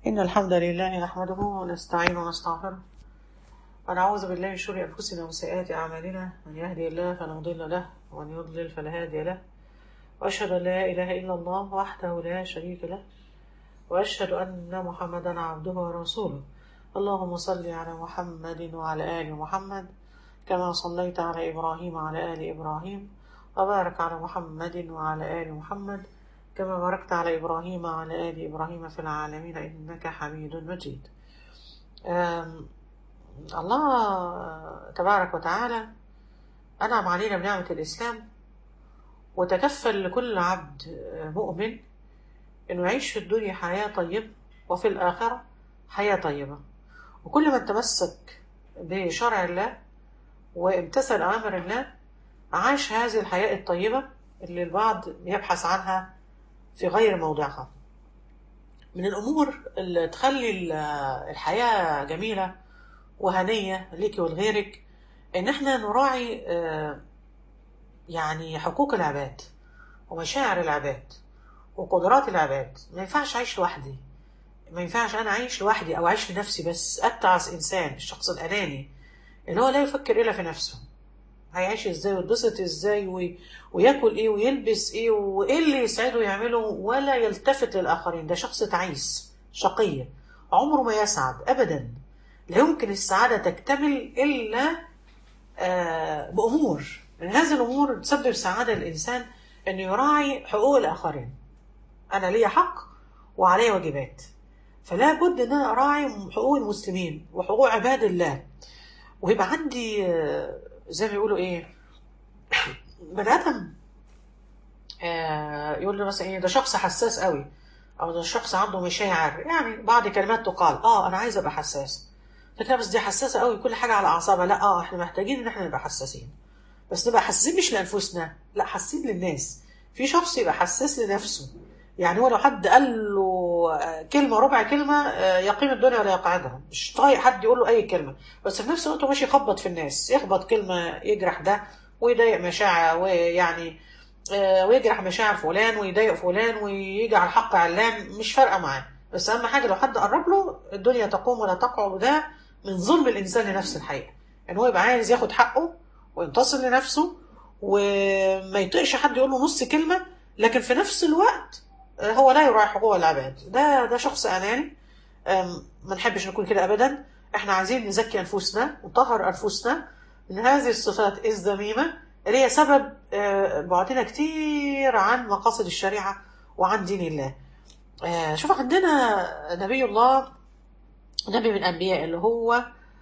إن الحمد لله نحمده ونستعينه ونستغفره ونعوذ بالله من شرور أنفسنا وسيئات أعمالنا من يهدي الله فلا مضل له ومن يضلل فلا هادي له وأشهد أن لا إله إلا الله وحده لا شريك له وأشهد أن محمدا عبده ورسوله اللهم صل على محمد وعلى آل محمد كما صليت على إبراهيم وعلى آل إبراهيم وبارك على محمد وعلى آل محمد كما باركت على إبراهيم وعلى آل إبراهيم في العالمين إنك حميد مجيد أم، الله تبارك وتعالى أنعم علينا بنعمة الإسلام وتكفل لكل عبد مؤمن إنه يعيش في الدنيا حياة طيبة وفي الآخرة حياة طيبة وكل من تمسك بشرع الله وامتثل أوامر الله عاش هذه الحياة الطيبة اللي البعض يبحث عنها في غير موضعها من الأمور اللي تخلي ال- الحياة جميلة وهنية ليك ولغيرك إن احنا نراعي آه، يعني حقوق العباد ومشاعر العباد وقدرات العباد ما ينفعش أعيش لوحدي ما ينفعش أنا أعيش لوحدي أو أعيش لنفسي بس أتعس إنسان الشخص الأناني اللي هو لا يفكر إلا في نفسه هيعيش ازاي ويتبسط ازاي وي... وياكل ايه ويلبس ايه وايه اللي يسعده يعمله ولا يلتفت للاخرين ده شخص تعيس شقي عمره ما يسعد ابدا لا يمكن السعاده تكتمل الا آه بامور من هذه الامور تسبب سعاده للانسان انه يراعي حقوق الاخرين انا ليا حق وعلي واجبات فلا بد ان انا اراعي حقوق المسلمين وحقوق عباد الله ويبقى عندي آه، زي ما بيقولوا ايه بني ادم آه، يقول له مثلا ايه ده شخص حساس قوي او ده شخص عنده مشاعر يعني بعض كلمات تقال اه انا عايز ابقى حساس فكرة بس دي حساسه قوي كل حاجه على اعصابها لا اه احنا محتاجين ان احنا نبقى حساسين بس نبقى حساسين مش لانفسنا لا حاسين للناس في شخص يبقى حساس لنفسه يعني هو لو حد قال له آه، كلمه ربع كلمه آه، يقيم الدنيا ولا يقعدها مش طايق حد يقول له اي كلمه بس في نفس الوقت هو ماشي يخبط في الناس يخبط كلمه يجرح ده ويضايق مشاعر ويعني آه، ويجرح مشاعر فلان ويضايق فلان ويجي على الحق علان مش فارقه معاه بس اهم حاجه لو حد قرب له الدنيا تقوم ولا تقع وده من ظلم الانسان لنفس الحقيقه ان هو يبقى عايز ياخد حقه وينتصر لنفسه وما يطيقش حد يقول له نص كلمه لكن في نفس الوقت آه، هو لا يراعي حقوق العباد ده ده شخص اناني آم، ما نحبش نكون كده ابدا احنا عايزين نزكي انفسنا ونطهر انفسنا من هذه الصفات الذميمه اللي هي سبب آه، بعدنا كتير عن مقاصد الشريعه وعن دين الله آه، شوف عندنا نبي الله نبي من الانبياء اللي هو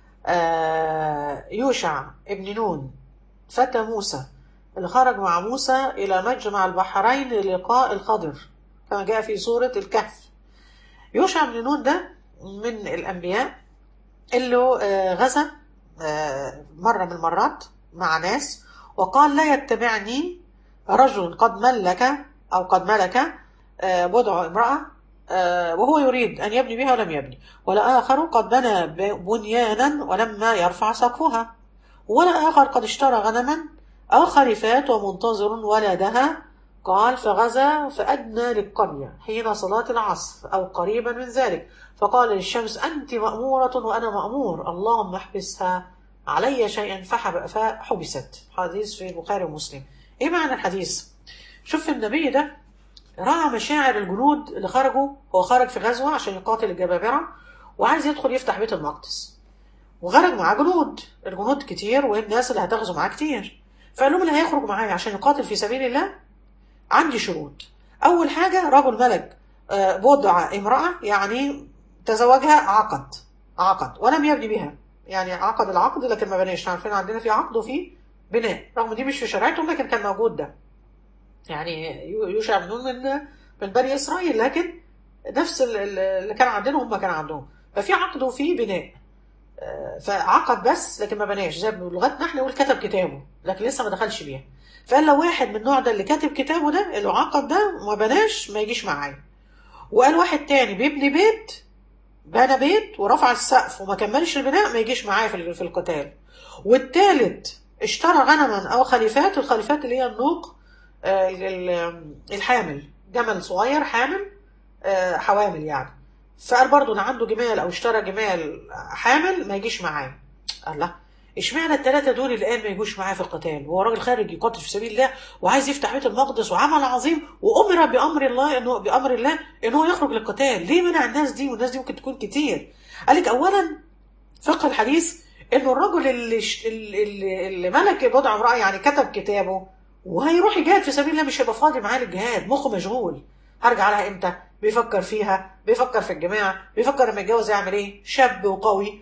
آه، يوشع ابن نون فتى موسى اللي خرج مع موسى إلى مجمع البحرين للقاء الخضر كما جاء في سورة الكهف يوشع بن نون ده من الأنبياء اللي آه، غزا آه، مرة من المرات مع ناس وقال لا يتبعني رجل قد ملك أو قد ملك آه، بضع امرأة آه، وهو يريد أن يبني بها ولم يبني ولا آخر قد بنى ب- بنيانا ولما يرفع سقفها ولا آخر قد اشترى غنما أو خريفات ومنتظر ولدها قال فغزا فأدنى للقرية حين صلاة العصر أو قريبا من ذلك فقال للشمس أنت مأمورة وأنا مأمور اللهم احبسها علي شيئا فحب فحبست حديث في البخاري ومسلم إيه معنى الحديث؟ شوف النبي ده راعى مشاعر الجنود اللي خرجوا هو خرج في غزوة عشان يقاتل الجبابرة وعايز يدخل يفتح بيت المقدس وخرج معاه جنود الجنود كتير والناس اللي هتغزو معاه كتير فقال لهم اللي هيخرج معايا عشان يقاتل في سبيل الله عندي شروط أول حاجة رجل ملك آه، بضع امرأة يعني تزوجها عقد عقد ولم يبني بها يعني عقد العقد لكن ما بناش عارفين عندنا في عقد وفي بناء رغم دي مش في شريعتهم لكن كان موجود ده يعني يو- يوشع بن نون من من بني اسرائيل لكن نفس ال- ال- اللي كان عندنا هم كان عندهم ففي عقد وفي بناء آه، فعقد بس لكن ما بناش زي بلغتنا احنا نقول كتب كتابه لكن لسه ما دخلش بيها فقال لو واحد من النوع ده اللي كاتب كتابه ده اللي عقد ده وما بناش ما يجيش معايا وقال واحد تاني بيبني بيت بنى بيت ورفع السقف وما كملش البناء ما يجيش معايا في في القتال والتالت اشترى غنما او خليفات الخليفات اللي هي النوق آه، ال- ال- الحامل جمل صغير حامل آه، حوامل يعني فقال برضه اللي عنده جمال او اشترى جمال حامل ما يجيش معايا قال لا اشمعنى الثلاثه دول اللي قال ما يجوش معايا في القتال هو راجل خارج يقاتل في سبيل الله وعايز يفتح بيت المقدس وعمل عظيم وامر بامر الله انه بامر الله ان هو يخرج للقتال ليه منع الناس دي والناس دي ممكن تكون كتير قال لك اولا فقه الحديث انه الرجل اللي ش... اللي, اللي ملك بضع امراه يعني كتب كتابه وهيروح يجاهد في سبيل الله مش هيبقى فاضي معاه للجهاد مخه مشغول هرجع لها امتى بيفكر فيها بيفكر في الجماعه بيفكر لما يتجوز يعمل ايه شاب وقوي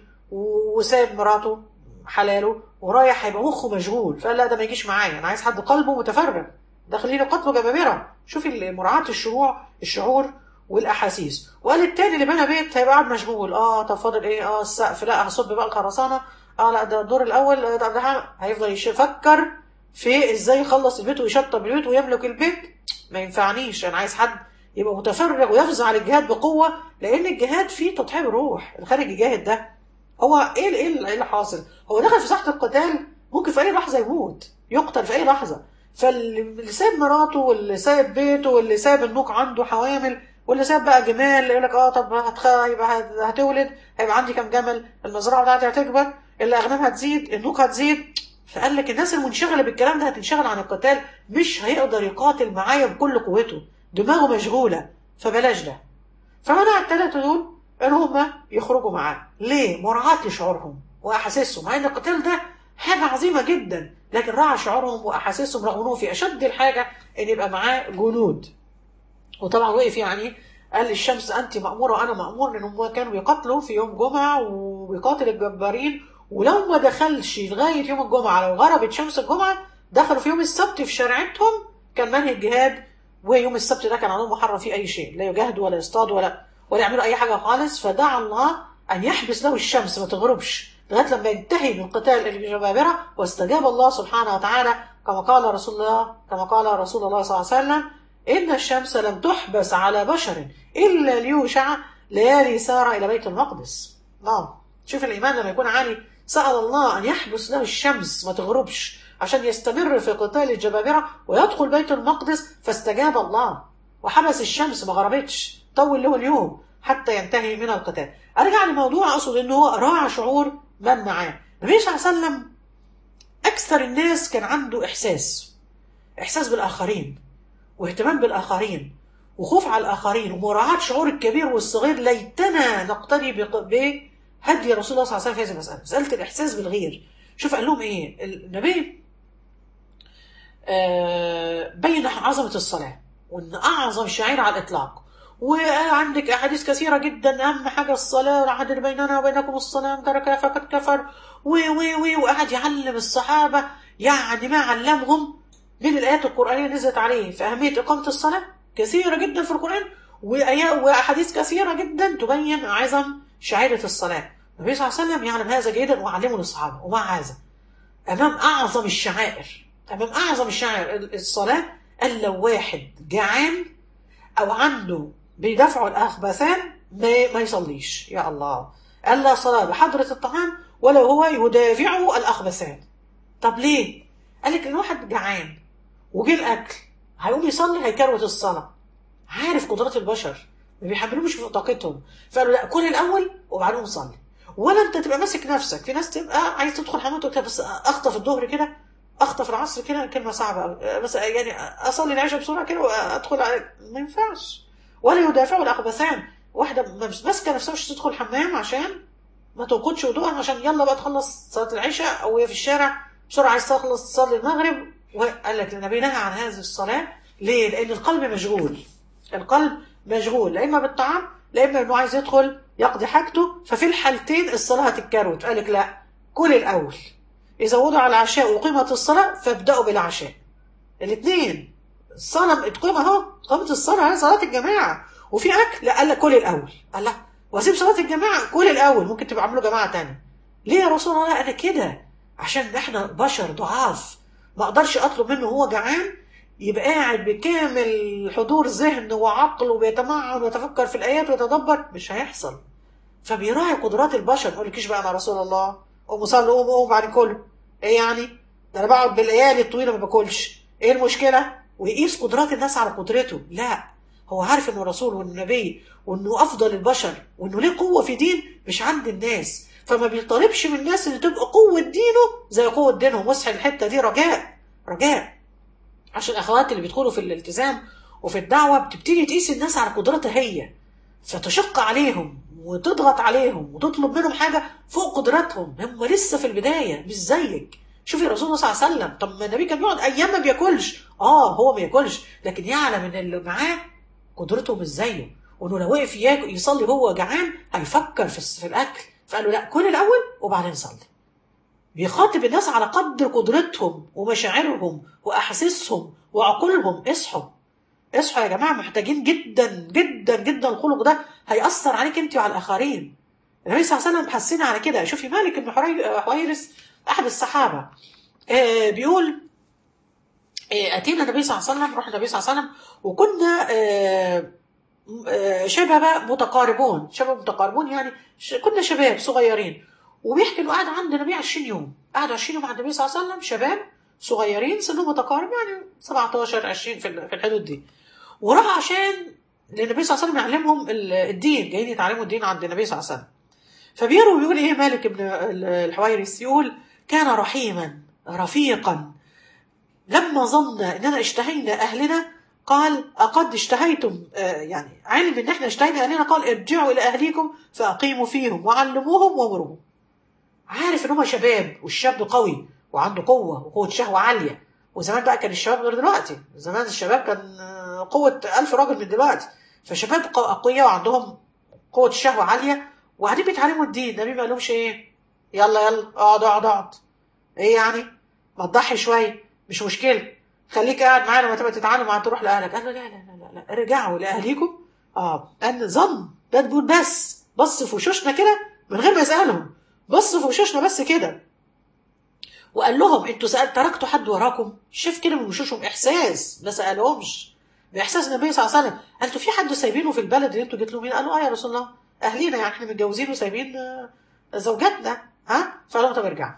وسايب مراته حلاله ورايح هيبقى مخه مشغول فقال لا ده ما يجيش معايا انا عايز حد قلبه متفرغ داخلين قتله جبابره شوفي مراعاه الشعور الشعور والاحاسيس وقال التاني اللي بنى بيت هيبقى قاعد مشغول اه طب فاضل ايه اه السقف لا هصب بقى الخرسانه اه لا ده الدور الاول ده, ده هيفضل يفكر في ازاي يخلص البيت ويشطب البيت ويملك البيت ما ينفعنيش انا عايز حد يبقى متفرغ ويفزع للجهاد بقوه لان الجهاد فيه تضحيه بالروح الخارج يجاهد ده هو ايه ايه اللي حاصل هو دخل في ساحه القتال ممكن في اي لحظه يموت يقتل في اي لحظه فاللي سايب مراته واللي سايب بيته واللي سايب النوك عنده حوامل واللي ساب بقى جمال يقول لك اه طب هتخ... يبقى هتولد هيبقى عندي كام جمل المزرعه بتاعتي هتكبر الاغنام هتزيد النوك هتزيد فقال لك الناس المنشغله بالكلام ده هتنشغل عن القتال مش هيقدر يقاتل معايا بكل قوته دماغه مشغوله فبلاش ده فمنع الثلاثه دول ان هم يخرجوا معاه ليه مراعاه لشعورهم واحاسيسهم مع ان القتال ده حاجه عظيمه جدا لكن راعى شعورهم واحاسيسهم رغم انه في اشد الحاجه ان يبقى معاه جنود وطبعا وقف يعني قال للشمس انت ماموره وانا مامور لان هم كانوا بيقاتلوا في يوم جمعه وبيقاتل الجبارين ولو ما دخلش لغايه يوم الجمعه لو غربت شمس الجمعه دخلوا في يوم السبت في شريعتهم كان منهج جهاد ويوم السبت ده كان عندهم محرم فيه اي شيء لا يجاهدوا ولا يصطادوا ولا ولا يعملوا اي حاجه خالص فدعا الله ان يحبس له الشمس ما تغربش لغايه لما ينتهي من قتال الجبابره واستجاب الله سبحانه وتعالى كما قال رسول الله كما قال رسول الله صلى الله عليه وسلم إن الشمس لم تحبس على بشر إلا ليوشع ليالي سار إلى بيت المقدس نعم شوف الإيمان لما يكون عالي سأل الله أن يحبس له الشمس ما تغربش عشان يستمر في قتال الجبابرة ويدخل بيت المقدس فاستجاب الله وحبس الشمس ما غربتش طول له اليوم حتى ينتهي من القتال أرجع لموضوع أقصد أنه هو راعى شعور من معاه النبي صلى الله عليه وسلم أكثر الناس كان عنده إحساس إحساس بالآخرين واهتمام بالآخرين وخوف على الآخرين ومراعاة شعور الكبير والصغير ليتنا نقتدي بهدي رسول الله صلى الله عليه وسلم في هذه المسألة مسألة الإحساس بالغير شوف قال لهم إيه النبي آه بين عظمة الصلاة وإن أعظم شعيرة على الإطلاق وعندك أحاديث كثيرة جدا أهم حاجة الصلاة العهد بيننا وبينكم الصلاة تركها فقد كفر و و و وقعد يعلم الصحابة يعني ما علمهم من الآيات القرآنية نزلت عليه في أهمية إقامة الصلاة كثيرة جدا في القرآن وأحاديث كثيرة جدا تبين عظم شعيرة الصلاة النبي صلى الله عليه وسلم يعلم هذا جيدا وعلمه للصحابة ومع هذا أمام أعظم الشعائر أمام أعظم الشعائر الصلاة قال لو واحد جعان أو عنده بيدفعوا الأخبثان ما, ما يصليش يا الله قال لا صلاة بحضرة الطعام ولا هو يدافعه الأخبثان طب ليه؟ قال لك الواحد جعان وجه الاكل هيقوم يصلي هيكروت الصلاه عارف قدرات البشر ما بيحملوش في طاقتهم فقالوا لا كل الاول وبعدين صلي ولا انت تبقى ماسك نفسك في ناس تبقى عايز تدخل حمام تقول بس اخطف الظهر كده اخطف العصر كده كلمه صعبه قوي بس يعني اصلي العشاء بسرعه كده وادخل على ما ينفعش ولا يدافعوا الاخبثان واحده ماسكه نفسها مش تدخل حمام عشان ما تنقضش وضوءها عشان يلا بقى تخلص صلاه العشاء او هي في الشارع بسرعه عايز تخلص تصلي المغرب وقال لك النبي نهى عن هذه الصلاة ليه؟ لأن القلب مشغول القلب مشغول لا إما بالطعام لا إما إنه عايز يدخل يقضي حاجته ففي الحالتين الصلاة هتتكروت قال لك لا كل الأول إذا وضع العشاء وقيمة الصلاة فابدأوا بالعشاء الاثنين الصلاة تقيم أهو قامة الصلاة هي صلاة الجماعة وفي أكل لا قال لك كل الأول قال لا واسيب صلاة الجماعة كل الأول ممكن تبقى عاملوا جماعة تانية ليه يا رسول الله أنا كده عشان احنا بشر ضعاف ما اقدرش اطلب منه وهو جعان يبقى قاعد بكامل حضور ذهن وعقل وبيتمعن ويتفكر في الايات ويتدبر مش هيحصل فبيراعي قدرات البشر ما يقولكيش بقى انا رسول الله قوم صلي قوم قوم بعد كله ايه يعني ده انا بقعد بالايالي الطويله ما باكلش ايه المشكله ويقيس قدرات الناس على قدرته لا هو عارف انه رسول وانه نبي وانه افضل البشر وانه ليه قوه في دين مش عند الناس فما بيطالبش من الناس ان تبقى قوه دينه زي قوه دينهم واصحى الحته دي رجاء رجاء عشان الاخوات اللي بيدخلوا في الالتزام وفي الدعوه بتبتدي تقيس الناس على قدرتها هي فتشق عليهم وتضغط عليهم وتطلب منهم حاجه فوق قدراتهم هم لسه في البدايه مش زيك شوفي الرسول صلى الله عليه وسلم طب ما النبي كان بيقعد ايام ما بياكلش اه هو ما ياكلش لكن يعلم ان اللي معاه قدرته مش زيه وانه لو وقف ياكل يصلي وهو جعان هيفكر في, في الاكل فقال له لا كل الاول وبعدين صلي بيخاطب الناس على قدر قدرتهم ومشاعرهم واحاسيسهم وعقولهم اصحوا اصحوا يا جماعه محتاجين جدا جدا جدا الخلق ده هيأثر عليك انت وعلى الاخرين النبي صلى الله عليه وسلم حسنا على كده شوفي مالك بن حويرس احد الصحابه آه بيقول آه اتينا النبي صلى الله عليه وسلم رحنا النبي صلى الله عليه وسلم وكنا آه شباب متقاربون شباب متقاربون يعني كنا شباب صغيرين وبيحكي انه قعد عند النبي 20 يوم قعد 20 يوم عند النبي صلى الله عليه وسلم شباب صغيرين سنهم متقارب يعني 17 20 في الحدود دي وراح عشان النبي صلى الله عليه وسلم يعلمهم الدين جايين يتعلموا الدين عند النبي صلى الله عليه وسلم فبيروي بيقول ايه مالك بن الحويرث يقول كان رحيما رفيقا لما ظن اننا اشتهينا اهلنا قال أقد اشتهيتم آه يعني علم ان احنا اشتهينا اهلنا قال ارجعوا الى اهليكم فاقيموا فيهم وعلموهم وامروهم عارف ان هم شباب والشاب قوي وعنده قوه وقوه شهوه عاليه وزمان بقى كان الشباب غير دلوقتي زمان الشباب كان قوه ألف راجل من دلوقتي فشباب اقوياء وعندهم قوه الشهوه عاليه وقاعدين بيتعلموا الدين النبي ما قالهمش ايه يلا يلا اقعد اقعد اقعد ايه يعني ما تضحي شويه مش مشكله خليك قاعد معانا لما تبقى تتعلم مع تروح لاهلك قال له لا لا لا لا, لا. رجعوا لاهليكم اه ان ظن ده تقول بس بص في وشوشنا كده من غير ما يسالهم بص في وشوشنا بس كده وقال لهم انتوا سأل تركتوا حد وراكم شاف كده من وشوشهم احساس ما سالهمش باحساس النبي صلى الله عليه وسلم انتوا في حد سايبينه في البلد اللي انتوا جيت له مين قالوا اه يا رسول الله اهلينا يعني احنا متجوزين وسايبين زوجاتنا ها فقال لهم طب ارجعوا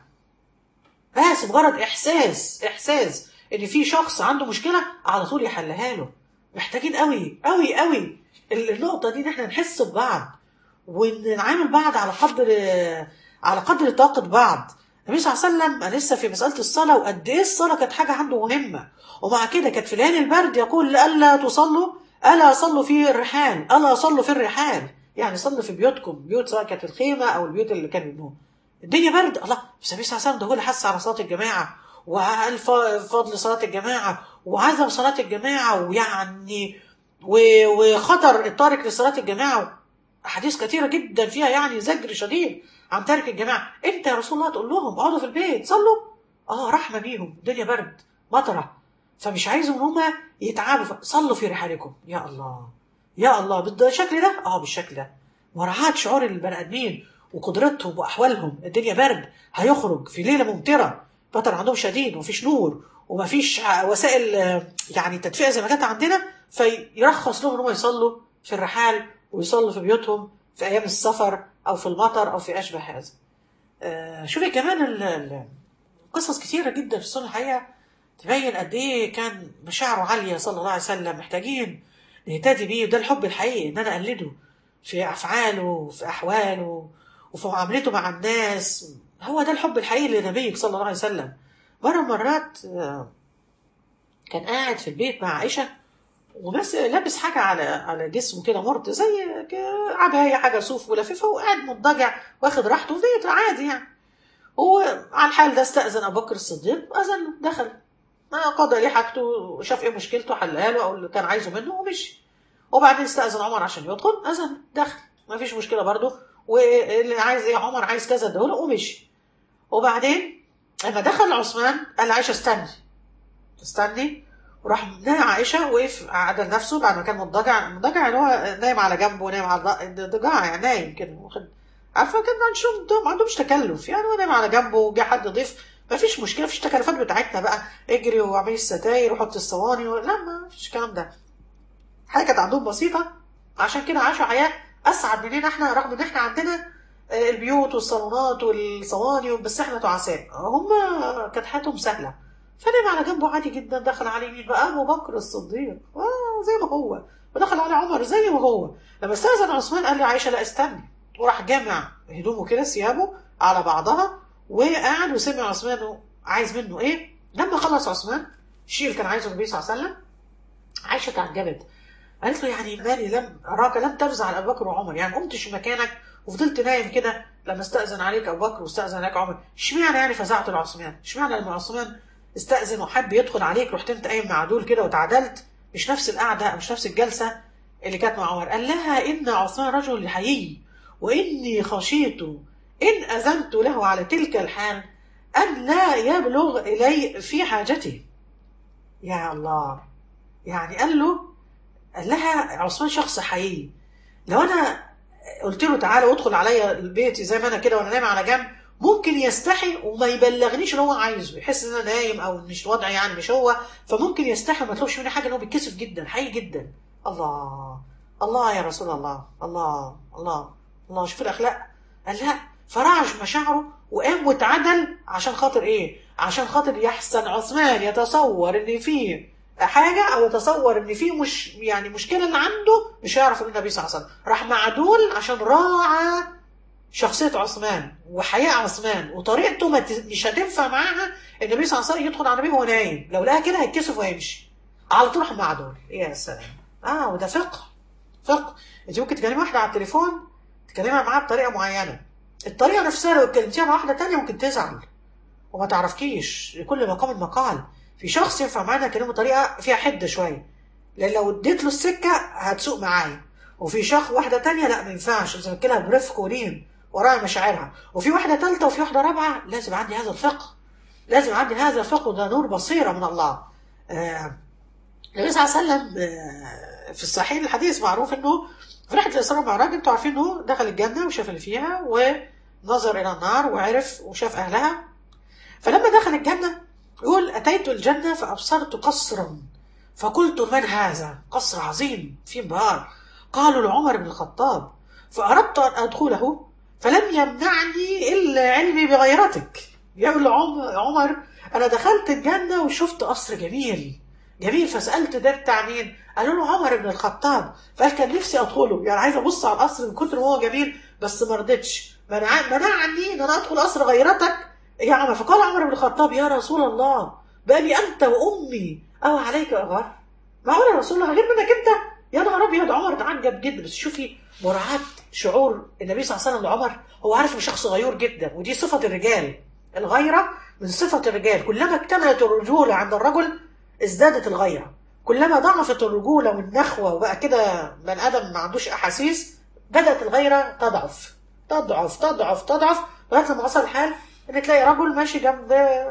بس مجرد احساس احساس ان في شخص عنده مشكله على طول يحلها له محتاجين قوي قوي قوي النقطه دي ان احنا نحس ببعض ونعامل بعض على قدر على قدر طاقه بعض النبي صلى الله عليه وسلم لسه في مساله الصلاه وقد ايه الصلاه كانت حاجه عنده مهمه ومع كده كانت في ليالي البرد يقول الا تصلوا الا صلوا في الرحال الا صلوا في الرحال يعني صلوا في بيوتكم بيوت سواء كانت الخيمه او البيوت اللي كانوا بيبنوها الدنيا برد الله بس النبي صلى الله عليه وسلم ده هو اللي حث على صلاه الجماعه وقال فضل صلاه الجماعه وعزم صلاه الجماعه ويعني وخطر التارك لصلاه الجماعه احاديث كثيره جدا فيها يعني زجر شديد عن ترك الجماعه انت يا رسول الله تقول لهم اقعدوا في البيت صلوا اه رحمه بيهم الدنيا برد مطره فمش عايزهم ان هم يتعبوا صلوا في رحالكم يا الله يا الله بالشكل ده اه بالشكل ده مراعاة شعور البني ادمين وقدرتهم واحوالهم الدنيا برد هيخرج في ليله ممطره مطر عندهم شديد ومفيش نور ومفيش وسائل يعني تدفئه زي ما كانت عندنا فيرخص لهم ان هم يصلوا في الرحال ويصلوا في بيوتهم في ايام السفر او في المطر او في اشبه هذا. آه شوفي كمان قصص كثيره جدا في السنه الحقيقه تبين قد ايه كان مشاعره عاليه صلى الله عليه وسلم محتاجين نهتدي بيه وده الحب الحقيقي ان انا اقلده في افعاله وفي احواله وفي معاملته مع الناس هو ده الحب الحقيقي لنبيك صلى الله عليه وسلم مرة مرات كان قاعد في البيت مع عائشة وبس لابس حاجة على على جسمه كده مرت زي عباية حاجة صوف ولفيفة وقاعد مضطجع واخد راحته في بيته عادي يعني وعلى الحال ده استأذن أبو بكر الصديق أذن دخل قضى ليه حاجته وشاف ايه مشكلته حلها له او اللي كان عايزه منه ومشي وبعدين استأذن عمر عشان يدخل أذن دخل ما فيش مشكلة برضه واللي عايز ايه عمر عايز كذا اداله ومشي وبعدين لما دخل عثمان قال عائشة استني استني وراح نايم عائشة وقف عدل نفسه بعد ما كان مضجع مضجع اللي هو نايم على جنبه ونايم على الضجاع يعني نايم كده واخد عارفه كان عندهم ما عندهمش تكلف يعني هو نايم على جنبه وجه حد ضيف ما فيش مشكله مفيش تكلفات بتاعتنا بقى اجري واعملي الستاير وحط الصواني و... لا ما فيش الكلام ده حاجه كانت عندهم بسيطه عشان كده عاشوا حياه اسعد مننا احنا رغم ان احنا عندنا البيوت والصالونات والصواني بس احنا تعساء هم كانت حياتهم سهله فنام على جنبه عادي جدا دخل على يمين بقى ابو بكر الصديق آه زي ما هو ودخل على عمر زي ما هو لما استاذن عثمان قال لعائشه لا استني وراح جامع هدومه كده ثيابه على بعضها وقعد وسمع عثمان عايز منه ايه لما خلص عثمان الشيء اللي كان عايزه النبي صلى الله عليه وسلم عائشه تعجبت قالت له يعني مالي لم اراك لم تفزع على ابو بكر وعمر يعني قمتش مكانك وفضلت نايم كده لما استاذن عليك ابو بكر واستاذن عليك عمر اشمعنى يعني فزعت لعثمان اشمعنى لما عثمان استاذن وحب يدخل عليك رحت انت قايم مع دول كده وتعادلت مش نفس القعده مش نفس الجلسه اللي كانت مع عمر قال لها ان عثمان رجل حيي واني خشيت ان اذنت له على تلك الحال ان لا يبلغ الي في حاجتي يا الله يعني قال له قال لها عثمان شخص حقيقي لو انا قلت له تعالى وادخل عليا البيت زي ما انا كده وانا نايم على جنب ممكن يستحي وما يبلغنيش اللي هو عايزه يحس ان انا نايم او مش وضعي يعني مش هو فممكن يستحي وما يطلبش مني حاجه ان هو بيتكسف جدا حقيقي جدا الله الله يا رسول الله الله الله الله شوف الاخلاق قال لا فرعش مشاعره وقام واتعدل عشان خاطر ايه عشان خاطر يحسن عثمان يتصور ان فيه حاجه او يتصور ان في مش يعني مشكله اللي عنده مش هيعرف ان النبي صلى الله عليه وسلم راح معدول عشان راعى شخصيه عثمان وحياء عثمان وطريقته ما ت- مش هتنفع معاها النبي صلى الله عليه وسلم يدخل على النبي وهو نايم لو لقاها كده هيتكسف وهيمشي على طول راح معدول يا سلام اه وده فقه فقه انت ممكن تكلمي واحده على التليفون تكلمها معاها بطريقه معينه الطريقه نفسها لو اتكلمتيها مع واحده تانية ممكن تزعل وما تعرفكيش لكل مقام مقال في شخص ينفع معانا اكلمه بطريقه فيها حده شويه لان لو اديت له السكه هتسوق معايا وفي شخص واحده تانية لا ما ينفعش لازم اكلها برفق ولين وراعي مشاعرها وفي واحده ثالثه وفي واحده رابعه لازم عندي هذا الفقه لازم عندي هذا الفقه وده نور بصيره من الله آه، النبي صلى الله عليه وسلم آه، في الصحيح الحديث معروف انه في رحله الاسراء والمعراج انتوا عارفين انه دخل الجنه وشاف اللي فيها ونظر الى النار وعرف وشاف اهلها فلما دخل الجنه يقول اتيت الجنه فابصرت قصرا فقلت من هذا قصر عظيم فيه انبهار قالوا لعمر بن الخطاب فاردت ان ادخله فلم يمنعني الا علمي بغيرتك يقول لعم- عمر انا دخلت الجنه وشفت قصر جميل جميل فسالت ده بتاع مين؟ قالوا له عمر بن الخطاب فقال كان نفسي ادخله يعني عايز ابص على القصر من كتر ما هو جميل بس ما رضيتش منع- منعني ان انا ادخل قصر غيرتك يا عمر فقال عمر بن الخطاب يا رسول الله بقى انت وامي او عليك اغار معقول يا رسول الله غير منك انت يا نهار ابيض عمر تعجب جدا بس شوفي مراعاة شعور النبي صلى الله عليه وسلم لعمر هو عارف انه شخص غيور جدا ودي صفة الرجال الغيرة من صفة الرجال كلما اكتملت الرجولة عند الرجل ازدادت الغيرة كلما ضعفت الرجولة والنخوة وبقى كده بني ادم ما عندوش احاسيس بدأت الغيرة تضعف تضعف تضعف تضعف لغاية لما وصل الحال ان تلاقي رجل ماشي جنب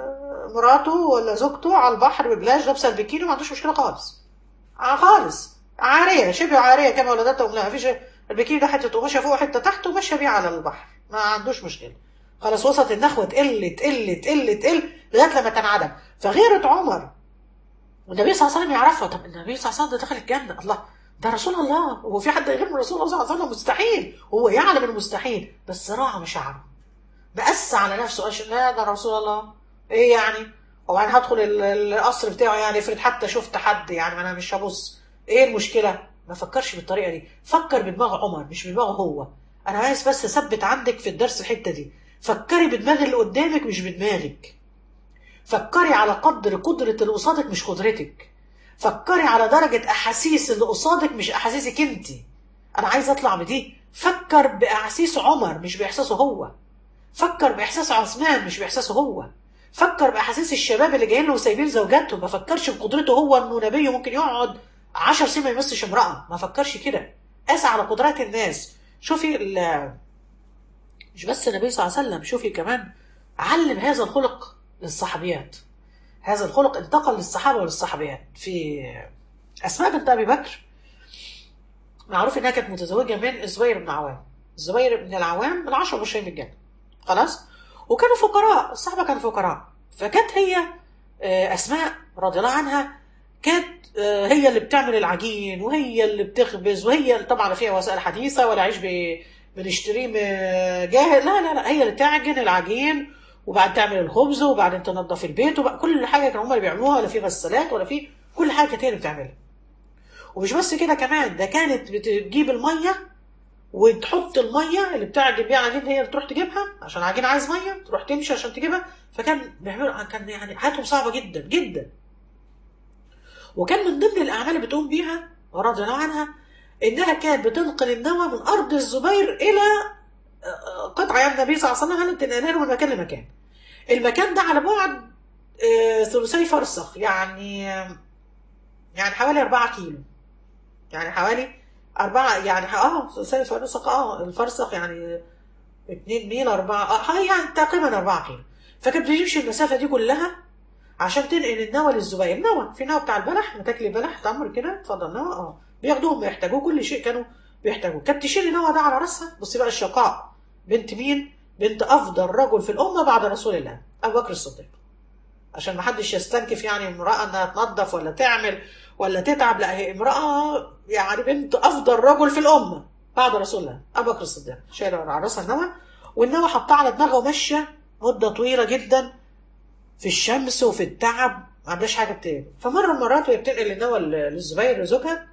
مراته ولا زوجته على البحر ببلاش لابسه البيكيني وما عندوش مشكله خالص آه خالص عاريه شبه عاريه كما ولدتهم لا مفيش البيكيني ده حته قماشه فوق حته تحت وماشيه بيه على البحر ما عندوش مشكله خلاص وصلت النخوه تقل تقل تقل تقل لغايه لما تنعدم فغيرة عمر والنبي صلى الله عليه وسلم يعرفها طب النبي صلى الله عليه وسلم ده دخل الجنه الله ده رسول الله هو في حد غير من رسول الله صلى الله عليه وسلم مستحيل هو يعلم المستحيل بس راعى مشاعره بأس على نفسه قال لا ده رسول الله ايه يعني وبعدين هدخل ال- القصر بتاعه يعني افرض حتى شفت حد يعني ما انا مش هبص ايه المشكله ما فكرش بالطريقه دي فكر بدماغ عمر مش بدماغه هو انا عايز بس اثبت عندك في الدرس الحته دي فكري بدماغ اللي قدامك مش بدماغك فكري على قدر قدره اللي قصادك مش قدرتك فكري على درجه احاسيس اللي قصادك مش احاسيسك انت انا عايز اطلع بدي فكر باحاسيس عمر مش باحساسه هو فكر باحساس عثمان مش باحساسه هو فكر باحاسيس الشباب اللي جايين له وسايبين زوجاتهم ما فكرش بقدرته هو انه نبي ممكن يقعد عشر سنين ما يمسش امراه ما فكرش كده قاس على قدرات الناس شوفي ال- مش بس النبي صلى الله عليه وسلم شوفي كمان علم هذا الخلق للصحابيات هذا الخلق انتقل للصحابه وللصحابيات في اسماء بنت ابي بكر معروف انها كانت متزوجه من الزبير بن عوام الزبير بن العوام من عشر مبشرين بالجنه خلاص وكانوا فقراء الصحابه كانوا فقراء فكانت هي آه، اسماء رضي الله عنها كانت آه، هي اللي بتعمل العجين وهي اللي بتخبز وهي اللي طبعا لا فيها وسائل حديثه ولا عيش ب- بنشتريه م- جاهز لا لا لا هي اللي تعجن العجين وبعد تعمل الخبز وبعدين تنظف البيت وبقى كل حاجه كانوا هم اللي بيعملوها ولا في غسالات ولا في كل حاجه كانت هي اللي بتعملها ومش بس كده كمان ده كانت بتجيب الميه وتحط الميه اللي بتعجن بيها العجين هي بتروح تجيبها عشان العجين عايز ميه تروح تمشي عشان تجيبها فكان بيعملوا كان يعني حياتهم صعبه جدا جدا وكان من ضمن الاعمال اللي بتقوم بيها رضي الله عنها انها كانت بتنقل النوى من ارض الزبير الى قطعه يعني النبي صلى الله عليه وسلم قالت تنقلها من مكان لمكان المكان ده على بعد ثلثي فرسخ يعني يعني حوالي 4 كيلو يعني حوالي أربعة يعني اه ثلثي فرسخ اه الفرسخ يعني 2 ميل 4 اه يعني تقريبا 4 كيلو فكانت بتمشي المسافة دي كلها عشان تنقل النوى للزباين نوى في نوى بتاع البلح متاكلي بلح تمر كده اتفضل نوى اه بياخدوهم بيحتاجوه كل شيء كانوا بيحتاجوه كانت تشيل نوى ده على راسها بصي بقى الشقاء بنت مين؟ بنت افضل رجل في الامه بعد رسول الله ابو بكر الصديق عشان ما حدش يستنكف يعني امراه انها تنظف ولا تعمل ولا تتعب لا هي امراه يعني بنت افضل رجل في الامه بعد رسول الله ابو بكر الصديق شايله على راسها النوى والنوى حطها على دماغها وماشيه مده طويله جدا في الشمس وفي التعب ما عندهاش حاجه بتعمل فمره من المرات وهي بتنقل النوى للزبير لزوجها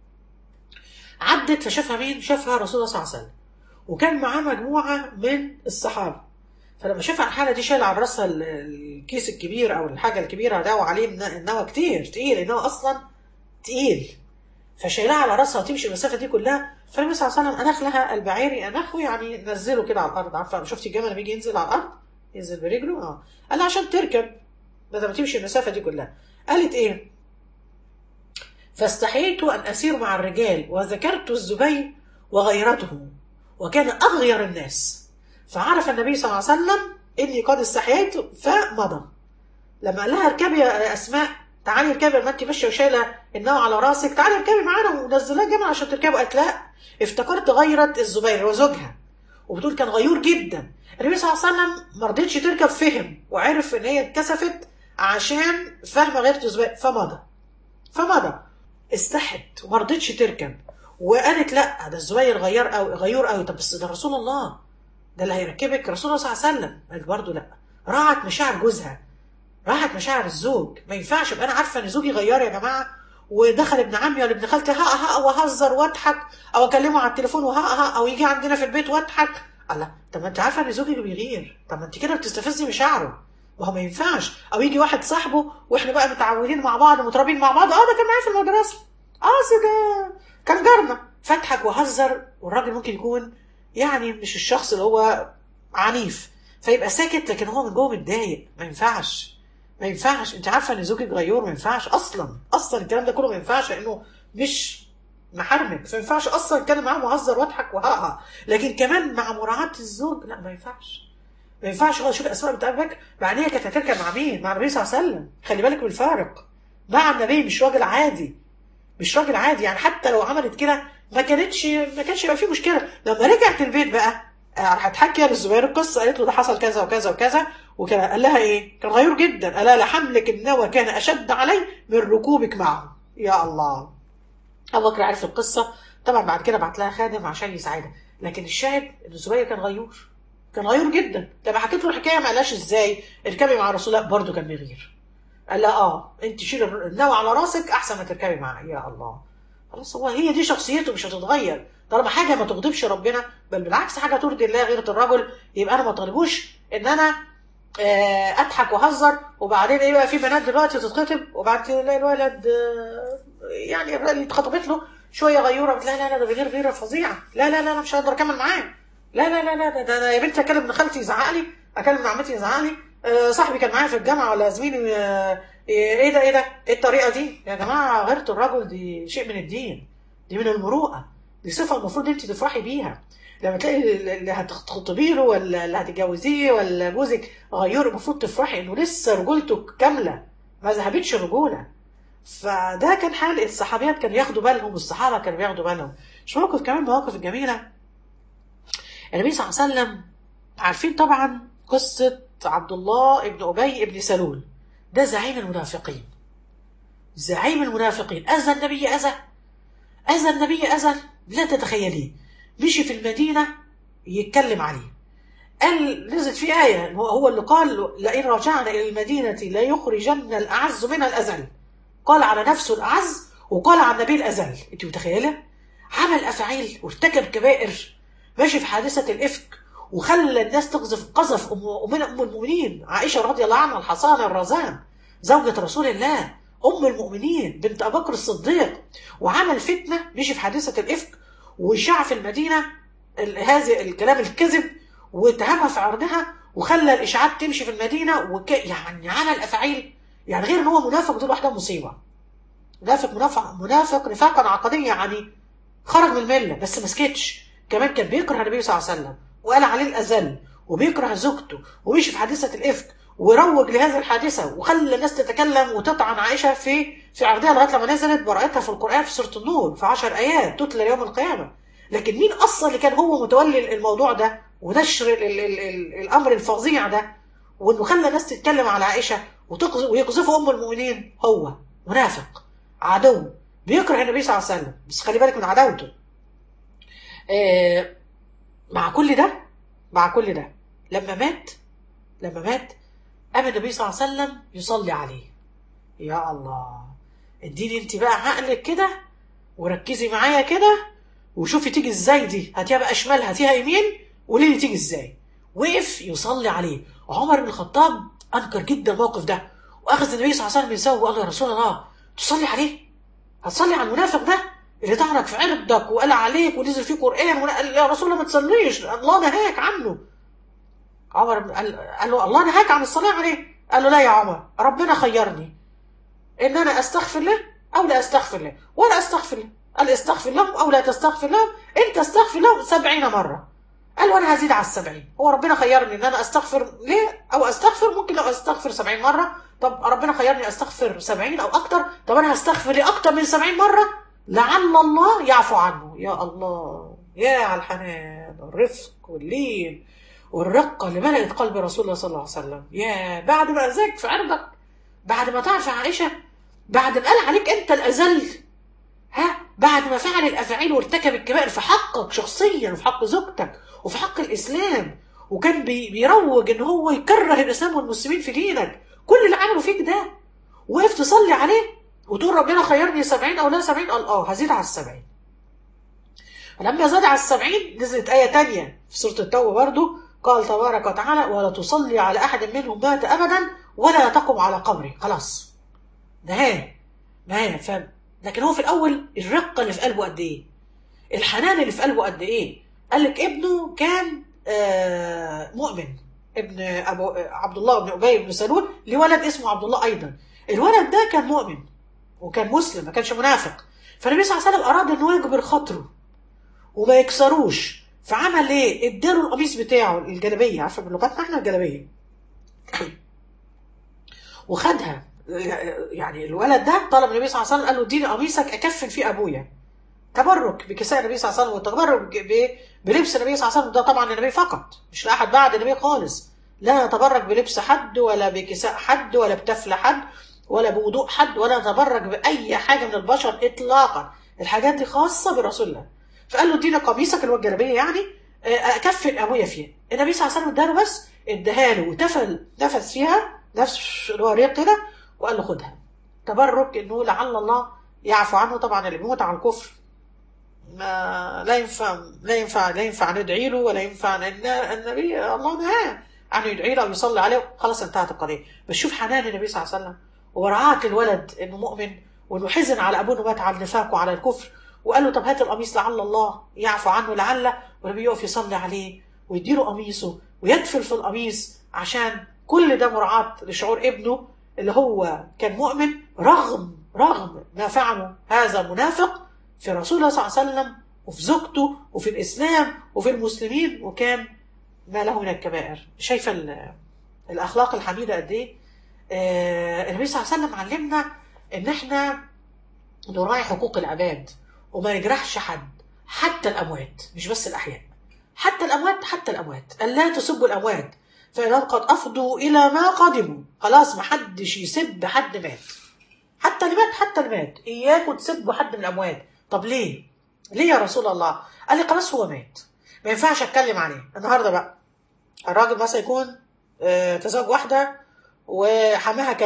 عدت فشافها مين؟ شافها رسول الله صلى الله عليه وسلم وكان معاه مجموعه من الصحابه فلما شافها الحاله دي شايل على راسها الكيس الكبير او الحاجه الكبيره ده وعليه النوى كتير تقيل النوى اصلا تقيل فشايلها على راسها وتمشي المسافه دي كلها فالنبي صلى الله عليه وسلم انخ لها البعيري انخه يعني نزله كده على الارض عارفه شفتي الجمل لما يجي ينزل على الارض ينزل برجله اه قال لها عشان تركب بدل ما تمشي المسافه دي كلها قالت ايه فاستحييت ان اسير مع الرجال وذكرت الزبير وغيرته وكان اغير الناس فعرف النبي صلى الله عليه وسلم اني قد استحييت فمضى لما قال لها اركبي يا اسماء تعالي اركبي ما انت ماشيه وشايله النوع على راسك تعالي اركبي معانا ونزلها جمل عشان تركبوا قالت لا افتكرت غيرة الزبير وزوجها وبتقول كان غيور جدا النبي صلى الله عليه وسلم ما رضيتش تركب فهم وعرف ان هي اتكسفت عشان فاهمه غيرة الزبير فمضى فمضى استحت وما رضيتش تركب وقالت لا ده الزبير غير قوي غيور قوي طب بس ده رسول الله ده اللي هيركبك رسول الله صلى الله عليه وسلم قالت برضه لا راعت مشاعر جوزها راحت مشاعر الزوج ما ينفعش ابقى انا عارفه ان زوجي غيار يا جماعه ودخل ابن عمي ولا ابن خالتي ها ها واهزر واضحك او اكلمه على التليفون وها ها او يجي عندنا في البيت واضحك الله طب ما انت عارفه ان زوجك بيغير طب ما انت كده بتستفزي مشاعره ما هو ما ينفعش او يجي واحد صاحبه واحنا بقى متعودين مع بعض مترابين مع بعض اه ده كان معايا في المدرسه اه ده كان جارنا فاضحك وهزر والراجل ممكن يكون يعني مش الشخص اللي هو عنيف فيبقى ساكت لكن هو من جوه متضايق ما ينفعش ما ينفعش انت عارفه ان زوجك غيور ما ينفعش اصلا اصلا الكلام ده كله ما ينفعش لانه مش محارمك فما ينفعش اصلا اتكلم معاه وهزر واضحك وهقع لكن كمان مع مراعاه الزوج لا ما ينفعش ما ينفعش خالص شوف اسماء بنت ابي بكر بعدين كانت هتركب مع مين؟ مع النبي صلى الله عليه وسلم خلي بالك من الفارق مع النبي مش راجل عادي مش راجل عادي يعني حتى لو عملت كده ما كانتش ما كانش يبقى فيه مشكله لما رجعت البيت بقى هتحكي للزبير القصه قالت له ده حصل كذا وكذا وكذا وكان قال لها ايه؟ كان غيور جدا قال لها لحملك النوى كان اشد علي من ركوبك معه يا الله ابو بكر عرف القصه طبعا بعد كده بعت لها خادم عشان يساعدها لكن الشاهد ان الزبير كان غيور كان غيور جدا لما حكيت له الحكايه ما قالهاش ازاي اركبي مع رسول الله برضه كان بيغير قال لها اه انت شيل النوى على راسك احسن ما تركبي معاه يا الله خلاص هو هي دي شخصيته مش هتتغير طالما حاجه ما تغضبش ربنا بل بالعكس حاجه ترضي الله غيرة الرجل يبقى انا ما طالبوش ان انا اضحك واهزر وبعدين ايه بقى في بنات دلوقتي تتخطب وبعد كده تلاقي الولد يعني اللي اتخطبت له شويه غيوره لا لا لا ده بغير غيره فظيعه لا لا لا انا مش هقدر اكمل معاه لا لا لا لا ده, ده, ده يا بنتي اكلم ابن خالتي يزعق لي اكلم ابن عمتي يزعق لي أه صاحبي كان معايا في الجامعه ولا زميلي أه ايه ده ايه ده ايه الطريقه دي يا جماعه غيرة الرجل دي شيء من الدين دي من المروءه دي صفه المفروض انت تفرحي بيها لما تلاقي اللي هتخطبي له ولا اللي هتتجوزيه ولا جوزك غيور المفروض تفرحي انه لسه رجولته كامله ما ذهبتش الرجوله فده كان حال الصحابيات كانوا ياخدوا بالهم والصحابه كانوا بياخدوا بالهم مش موقف كمان مواقف الجميله النبي صلى الله عليه وسلم عارفين طبعا قصه عبد الله ابن ابي ابن سلول ده زعيم المنافقين زعيم المنافقين اذى النبي اذى اذى النبي اذى لا تتخيليه مشي في المدينه يتكلم عليه قال نزلت في آية هو اللي قال لئن رجعنا إلى المدينة لا يخرجن الأعز منها الأذل قال على نفسه الأعز وقال عن نبي الازل انت متخيله عمل افاعيل وارتكب كبائر ماشي في حادثه الافك وخلى الناس تقذف قذف ام ام أم المؤمنين عائشه رضي الله عنها الحصان الرزان زوجة رسول الله ام المؤمنين بنت ابو بكر الصديق وعمل فتنه مشي في حادثه الافك وشاع في المدينه ال- هذا الكلام الكذب واتهمها في عرضها وخلى الاشاعات تمشي في المدينه وك... يعني عمل افاعيل يعني غير ان هو منافق دي لوحدها مصيبه منافق منافق منافق نفاقا عقديا يعني خرج من المله بس ما سكتش كمان كان بيكره النبي صلى الله عليه وسلم وقال عليه الاذل وبيكره زوجته ومشي في حادثه الافك وروج لهذه الحادثه وخلى الناس تتكلم وتطعن عائشه في في عرضها لغايه لما نزلت براءتها في القران في سوره النور في 10 ايات تتلى يوم القيامه لكن مين اصلا اللي كان هو متولي الموضوع ده ونشر ال ال ال ال الامر الفظيع ده وانه خلى الناس تتكلم على عائشه وتقذ- ويقذفوا ام المؤمنين هو منافق عدو بيكره النبي صلى الله عليه وسلم بس خلي بالك من عداوته آه مع كل ده مع كل ده لما مات لما مات قام النبي صلى الله عليه وسلم يصلي عليه يا الله اديني انت بقى عقلك كده وركزي معايا كده وشوفي تيجي ازاي دي هاتيها بقى شمال هاتيها يمين قولي لي تيجي ازاي وقف يصلي عليه عمر بن الخطاب انكر جدا الموقف ده واخذ النبي صلى الله عليه وسلم يسوي وقال له يا رسول الله تصلي عليه هتصلي على المنافق ده اللي طعنك في عرضك وقال عليك ونزل فيه قران وقال يا رسول الله ما تصليش الله نهاك عنه عمر بن- قال, قال له الله نهاك عن الصلاه عليه قال له لا يا عمر ربنا خيرني ان انا استغفر له او لا استغفر له ولا استغفر له قال استغفر لهم او لا تستغفر لهم انت استغفر لهم سبعين مره قال وانا هزيد على السبعين هو ربنا خيرني ان انا استغفر ليه او استغفر ممكن لو استغفر سبعين مره طب ربنا خيرني استغفر سبعين او اكتر طب انا هستغفر ليه اكتر من سبعين مره لعل الله يعفو عنه يا الله يا على الحنان والرفق واللين والرقة اللي ملأت قلب رسول الله صلى الله عليه وسلم يا بعد ما أذاك في عرضك بعد ما تعرف عائشة بعد ما قال عليك أنت الأذل ها بعد ما فعل الافاعيل وارتكب الكبائر في حقك شخصيا وفي حق زوجتك وفي حق الاسلام وكان بي بيروج ان هو يكره الاسلام والمسلمين في دينك كل اللي عمله فيك ده وقف تصلي عليه وتقول ربنا خيرني سبعين او لا سبعين قال اه هزيد على السبعين فلما زاد على السبعين نزلت آية تانية في سورة التوبة برضو قال تبارك وتعالى ولا تصلي على أحد منهم مات أبدا ولا تقم على قبره خلاص نهاية نهاية ف... لكن هو في الأول الرقة اللي في قلبه قد إيه الحنان اللي في قلبه قد إيه قال لك ابنه كان آه مؤمن ابن أبو عبد الله بن أبي بن سلول لولد اسمه عبد الله أيضا الولد ده كان مؤمن وكان مسلم ما كانش منافق فالنبي صلى الله عليه وسلم أراد إنه يجبر خاطره وما يكسروش فعمل ايه؟ اداله القميص بتاعه الجلابيه عارفه بلغتنا احنا الجلابيه وخدها يعني الولد ده طلب النبي صلى الله عليه وسلم قال له اديني قميصك اكفن فيه ابويا تبرك بكساء النبي صلى الله عليه وسلم والتبرك ب- بلبس النبي صلى الله عليه وسلم ده طبعا النبي فقط مش لاحد بعد النبي خالص لا نتبرك بلبس حد ولا بكساء حد ولا بتفل حد ولا بوضوء حد ولا نتبرك باي حاجه من البشر اطلاقا الحاجات دي خاصه برسول الله فقال له اديني قميصك اللي هو الجلابيه يعني آه، اكفن ابويا فيها النبي صلى الله عليه وسلم اداله بس اداها له وتفل نفس فيها نفس اللي هو ريق كده وقال له خدها تبرك انه لعل الله يعفو عنه طبعا اللي بيموت على الكفر ما لا ينفع لا ينفع لا ينفع ندعي له ولا ينفع ان النبي الله نهاه عنه يدعي له او يصلي عليه خلاص انتهت القضيه بس شوف حنان النبي صلى الله عليه وسلم ومراعاه الولد انه مؤمن وانه حزن على ابوه انه مات على النفاق وعلى الكفر وقال له طب هات القميص لعل الله يعفو عنه لعل والنبي يقف يصلي عليه ويديله قميصه ويدفل في القميص عشان كل ده مراعاة لشعور ابنه اللي هو كان مؤمن رغم رغم ما فعله هذا المنافق في رسول الله صلى الله عليه وسلم وفي زوجته وفي الإسلام وفي المسلمين وكان ما له من الكبائر شايفة ال- الأخلاق الحميدة قد إيه آه، النبي صلى الله عليه وسلم علمنا إن إحنا نراعي حقوق العباد وما نجرحش حد حتى الأموات مش بس الأحياء حتى الأموات حتى الأموات ألا تسبوا الأموات فإنهم قد أفضوا إلى ما قدموا خلاص محدش يسب حد مات حتى اللي مات حتى اللي مات إياكم تسبوا حد من الأموات طب ليه؟ ليه يا رسول الله؟ قال لي خلاص هو مات ما ينفعش أتكلم عليه النهاردة بقى الراجل مثلا يكون آه، تزوج واحدة وحماها كان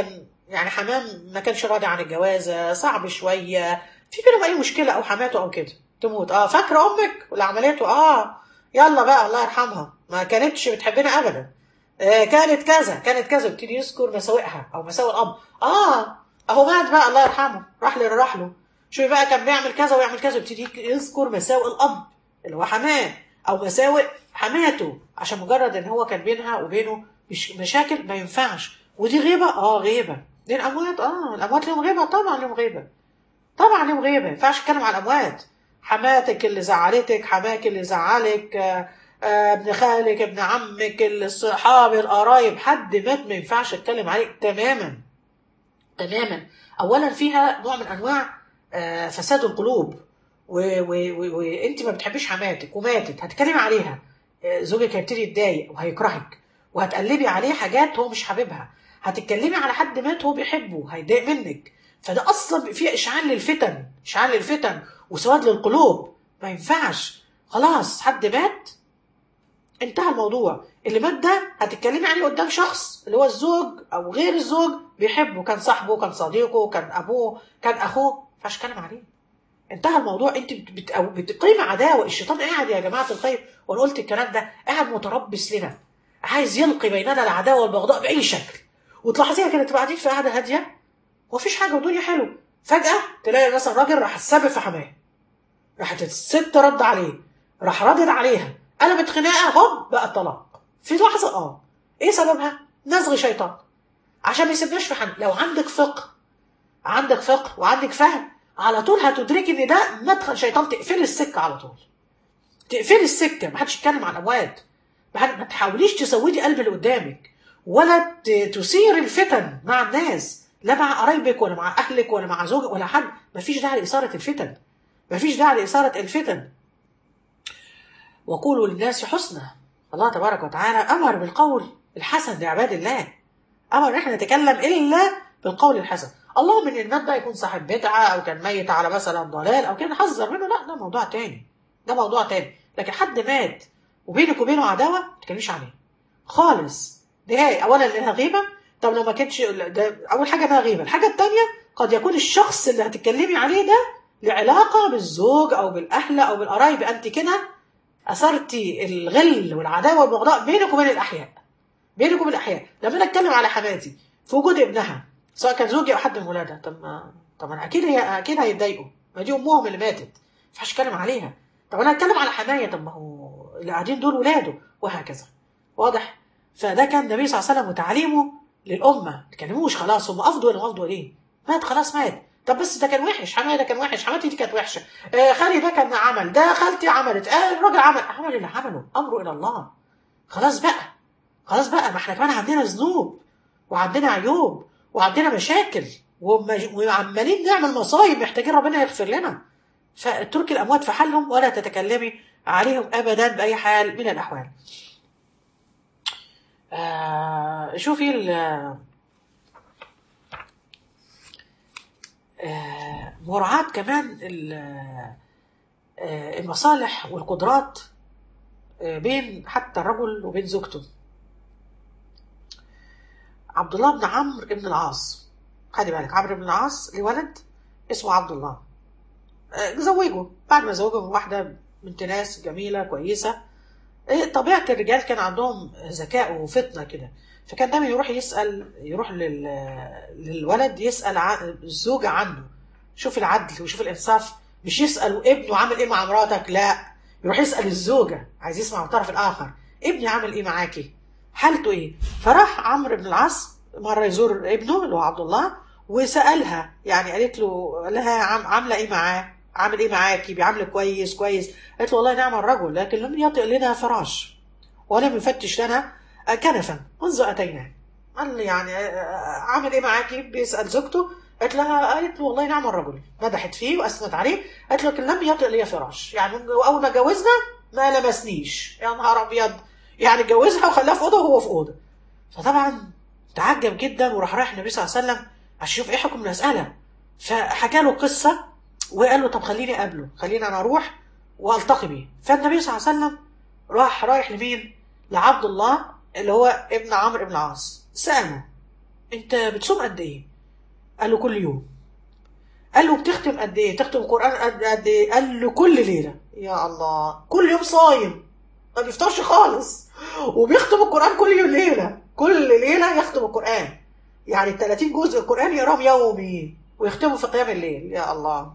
يعني حمام ما كانش راضي عن الجوازه صعب شويه في بينهم اي مشكله او حماته او كده تموت اه فاكره امك واللي عملته اه يلا بقى الله يرحمها ما كانتش بتحبنا ابدا آه كانت كذا كانت كذا يبتدي يذكر مساوئها او مساوئ الاب اه اهو مات بقى الله يرحمه راح اللي راح له شوفي بقى كان بيعمل كذا ويعمل كذا يبتدي يذكر مساوئ الاب اللي هو حماه او مساوئ حماته عشان مجرد ان هو كان بينها وبينه مش مشاكل ما ينفعش ودي غيبه اه غيبه دي الاموات اه الاموات لهم غيبه طبعا لهم غيبه طبعا لهم غيبه ما ينفعش تتكلم على الاموات حماتك اللي زعلتك حماك اللي زعلك آه آه ابن خالك ابن عمك الصحاب القرايب حد مات ما ينفعش اتكلم عليه تماما تماما اولا فيها نوع من انواع آه فساد القلوب وانت ما بتحبيش حماتك وماتت هتكلمي عليها آه زوجك هيبتدي يتضايق وهيكرهك وهتقلبي عليه حاجات هو مش حاببها هتتكلمي على حد مات هو بيحبه هيتضايق منك فده اصلا فيه اشعال للفتن اشعال للفتن وسواد للقلوب ما ينفعش خلاص حد مات انتهى الموضوع اللي مات ده هتتكلمي عليه قدام شخص اللي هو الزوج او غير الزوج بيحبه كان صاحبه كان صديقه كان ابوه كان اخوه ما ينفعش تتكلم عليه انتهى الموضوع انت بت... أو بتقيم عداوه الشيطان قاعد يا جماعه الخير وانا قلت الكلام ده قاعد متربص لنا عايز يلقي بيننا العداوه والبغضاء باي شكل وتلاحظيها كده تبقى قاعدين في قعده هاديه ومفيش حاجه والدنيا حلو فجاه تلاقي مثلا راجل راح السبب في حماه راحت الست رد عليه راح ردد عليها قلبت خناقه هوب بقى الطلاق في لحظه اه ايه سببها؟ نزغ شيطان عشان ما يسيبناش في حمل لو عندك فقه عندك فقه وعندك فهم على طول هتدركي ان ده مدخل شيطان تقفلي السكه على طول تقفلي السكه ما حدش يتكلم عن الاموات ما تحاوليش تسودي قلب اللي قدامك ولا تثير الفتن مع الناس لا مع قرايبك ولا مع اهلك ولا مع زوجك ولا حد مفيش داعي لاثاره الفتن مفيش داعي لاثاره الفتن وقولوا للناس حسنى الله تبارك وتعالى امر بالقول الحسن لعباد الله امر ان احنا نتكلم الا بالقول الحسن اللهم ان المات ده يكون صاحب بدعه او كان ميت على مثلا ضلال او كده نحذر منه لا ده موضوع تاني ده موضوع تاني لكن حد مات وبينك وبينه عداوه ما تتكلميش عليه خالص نهائي اولا لانها غيبه طب لو ما كانتش ده اول حاجه انها غيبه الحاجه الثانيه قد يكون الشخص اللي هتتكلمي عليه ده لعلاقه بالزوج او بالاهل او بالقرايب انت كده اثرتي الغل والعداوه والبغضاء بينك وبين الاحياء بينك وبين الاحياء لما انا اتكلم على حماتي في وجود ابنها سواء كان زوجي او حد من ولادها طب ما طب انا اكيد هي اكيد هيتضايقوا ما دي امهم اللي ماتت ما ينفعش اتكلم عليها طب انا اتكلم على حمايه طب ما هو اللي قاعدين دول ولاده وهكذا واضح فده كان النبي صلى الله عليه وسلم وتعليمه للامه ما تكلموش خلاص هم افضل ولا افضل ايه مات خلاص مات طب بس ده كان وحش حمايه ده كان وحش حماتي دي كانت وحشه آه خالي ده كان عمل ده خالتي عملت آه الراجل عمل عمل اللي عمله امره الى الله خلاص بقى خلاص بقى ما احنا كمان عندنا ذنوب وعندنا عيوب وعندنا مشاكل وعمالين نعمل مصايب محتاجين ربنا يغفر لنا فاتركي الاموات في حالهم ولا تتكلمي عليهم ابدا باي حال من الاحوال آه شوفي آه مراعاة كمان آه المصالح والقدرات آه بين حتى الرجل وبين زوجته عبد الله بن عمرو بن العاص خلي بالك عمرو بن العاص ليه ولد اسمه عبد الله زوجه بعد ما زوجه من واحدة بنت ناس جميلة كويسة طبيعة الرجال كان عندهم ذكاء وفطنة كده فكان دايما يروح يسأل يروح لل... للولد يسأل عن الزوجة عنه شوف العدل وشوف الإنصاف مش يسأل ابنه عامل إيه مع مراتك لا يروح يسأل الزوجة عايز يسمع من الطرف الآخر ابني عامل إيه معاكي حالته إيه فراح عمرو بن العاص مرة يزور ابنه اللي هو عبد الله وسألها يعني قالت له لها عاملة إيه معاه عامل ايه معاكي بيعاملك كويس كويس قالت له والله نعم الرجل لكن لم يطئ لنا فراش ولم يفتش لنا كنفا منذ اتينا قال لي يعني عامل ايه معاكي بيسال زوجته قالت لها قالت له والله نعم الرجل مدحت فيه واثنت عليه قالت له لكن لم يطئ لي فراش يعني اول ما جوزنا ما لمسنيش يا نهار ابيض يعني جوزها وخلاها في اوضه وهو في اوضه فطبعا تعجب جدا وراح رايح النبي صلى الله عليه وسلم عشان يشوف ايه حكم المساله فحكى له قصه وقال له طب خليني اقابله خليني انا اروح والتقي بيه فالنبي صلى الله عليه وسلم راح رايح لمين لعبد الله اللي هو ابن عمرو بن العاص ساله انت بتصوم قد ايه قال له كل يوم قال له بتختم قد ايه تختم القران قد قد ايه قال له كل ليله يا الله كل يوم صايم ما بيفطرش خالص وبيختم القران كل يوم ليله كل ليله يختم القران يعني 30 جزء القران يقراهم يومي ويختموا في قيام الليل يا الله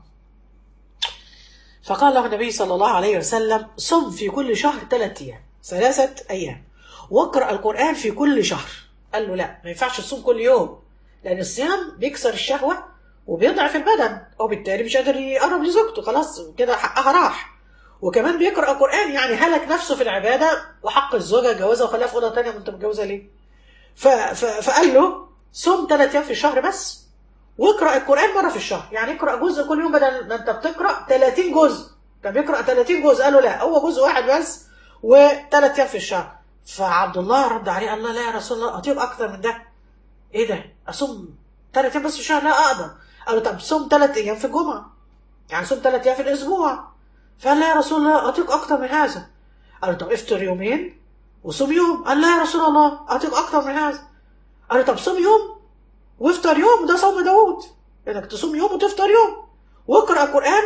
فقال له النبي صلى الله عليه وسلم صم في كل شهر ثلاثة أيام ثلاثة أيام واقرأ القرآن في كل شهر قال له لا ما ينفعش تصوم كل يوم لأن الصيام بيكسر الشهوة وبيضعف البدن وبالتالي مش قادر يقرب لزوجته خلاص كده حقها راح وكمان بيقرأ القرآن يعني هلك نفسه في العبادة وحق الزوجة جوازها وخلاها في أوضة تانية وأنت متجوزة ليه؟ ف... ف... فقال له صوم ثلاث أيام في الشهر بس واقرأ القرآن مرة في الشهر يعني اقرأ جزء كل يوم بدل ما أنت بتقرأ 30 جزء كان بيقرأ 30 جزء قال له لا هو جزء واحد بس وثلاث أيام في الشهر فعبد الله رد عليه قال له لا يا رسول الله أطيب أكثر من ده إيه ده؟ أصوم ثلاث أيام بس في الشهر لا أقدر قال له طب صوم ثلاث أيام في الجمعة يعني صوم ثلاث أيام في الأسبوع فقال لا يا رسول الله أطيق أكثر من هذا قال له طب افطر يومين وصوم يوم قال لا يا رسول الله أطيق أكثر من هذا قال له طب صوم يوم وافطر يوم ده صوم داوود انك تصوم يوم وتفطر يوم واقرا قران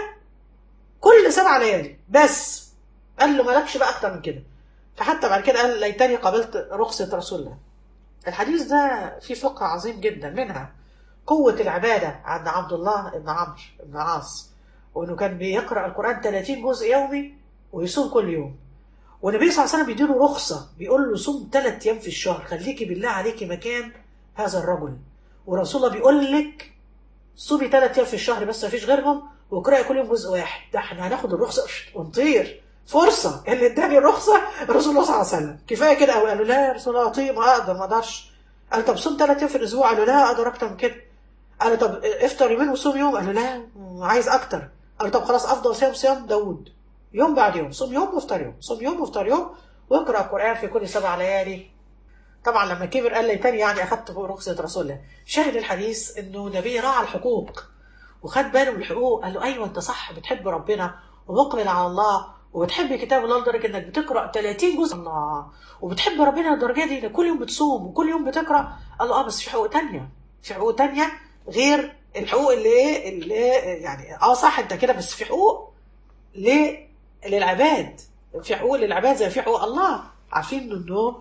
كل سبع ليالي بس قال له مالكش بقى اكتر من كده فحتى بعد كده قال ليتني قبلت رخصة رسول الله الحديث ده فيه فقه عظيم جدا منها قوة العبادة عند عبد الله بن عمرو بن عاص وانه كان بيقرأ القرآن 30 جزء يومي ويصوم كل يوم والنبي صلى الله عليه وسلم بيديله رخصة بيقول له صوم ثلاث أيام في الشهر خليكي بالله عليكي مكان هذا الرجل ورسول الله بيقول لك صومي ثلاث ايام في الشهر بس مفيش غيرهم واقراي كل يوم جزء واحد ده احنا هناخد الرخصه ونطير فرصه اللي اداني الرخصه رسول الله صلى الله عليه وسلم كفايه كده قوي قالوا لا يا رسول الله اطير ما اقدر ما اقدرش قال طب صوم ثلاث ايام في الاسبوع قالوا لا اقدر اكتر من كده قال طب افطر يومين وصوم يوم قالوا لا عايز اكتر قال طب خلاص افضل صيام صيام داوود يوم بعد يوم صوم يوم وافطر يوم صوم يوم وافطر يوم واقرا القران في كل سبع ليالي طبعا لما كبر قال ليتني يعني اخذت رخصه رسول الله شاهد الحديث انه النبي راعى الحقوق وخد باله من الحقوق قال له ايوه انت صح بتحب ربنا ومقبل على الله وبتحب كتاب الله لدرجه انك بتقرا 30 جزء الله وبتحب ربنا للدرجه دي انك كل يوم بتصوم وكل يوم بتقرا قال له اه بس في حقوق تانية في حقوق تانية غير الحقوق اللي ايه اللي يعني اه صح انت كده بس في حقوق ليه للعباد في حقوق للعباد زي في حقوق الله عارفين انه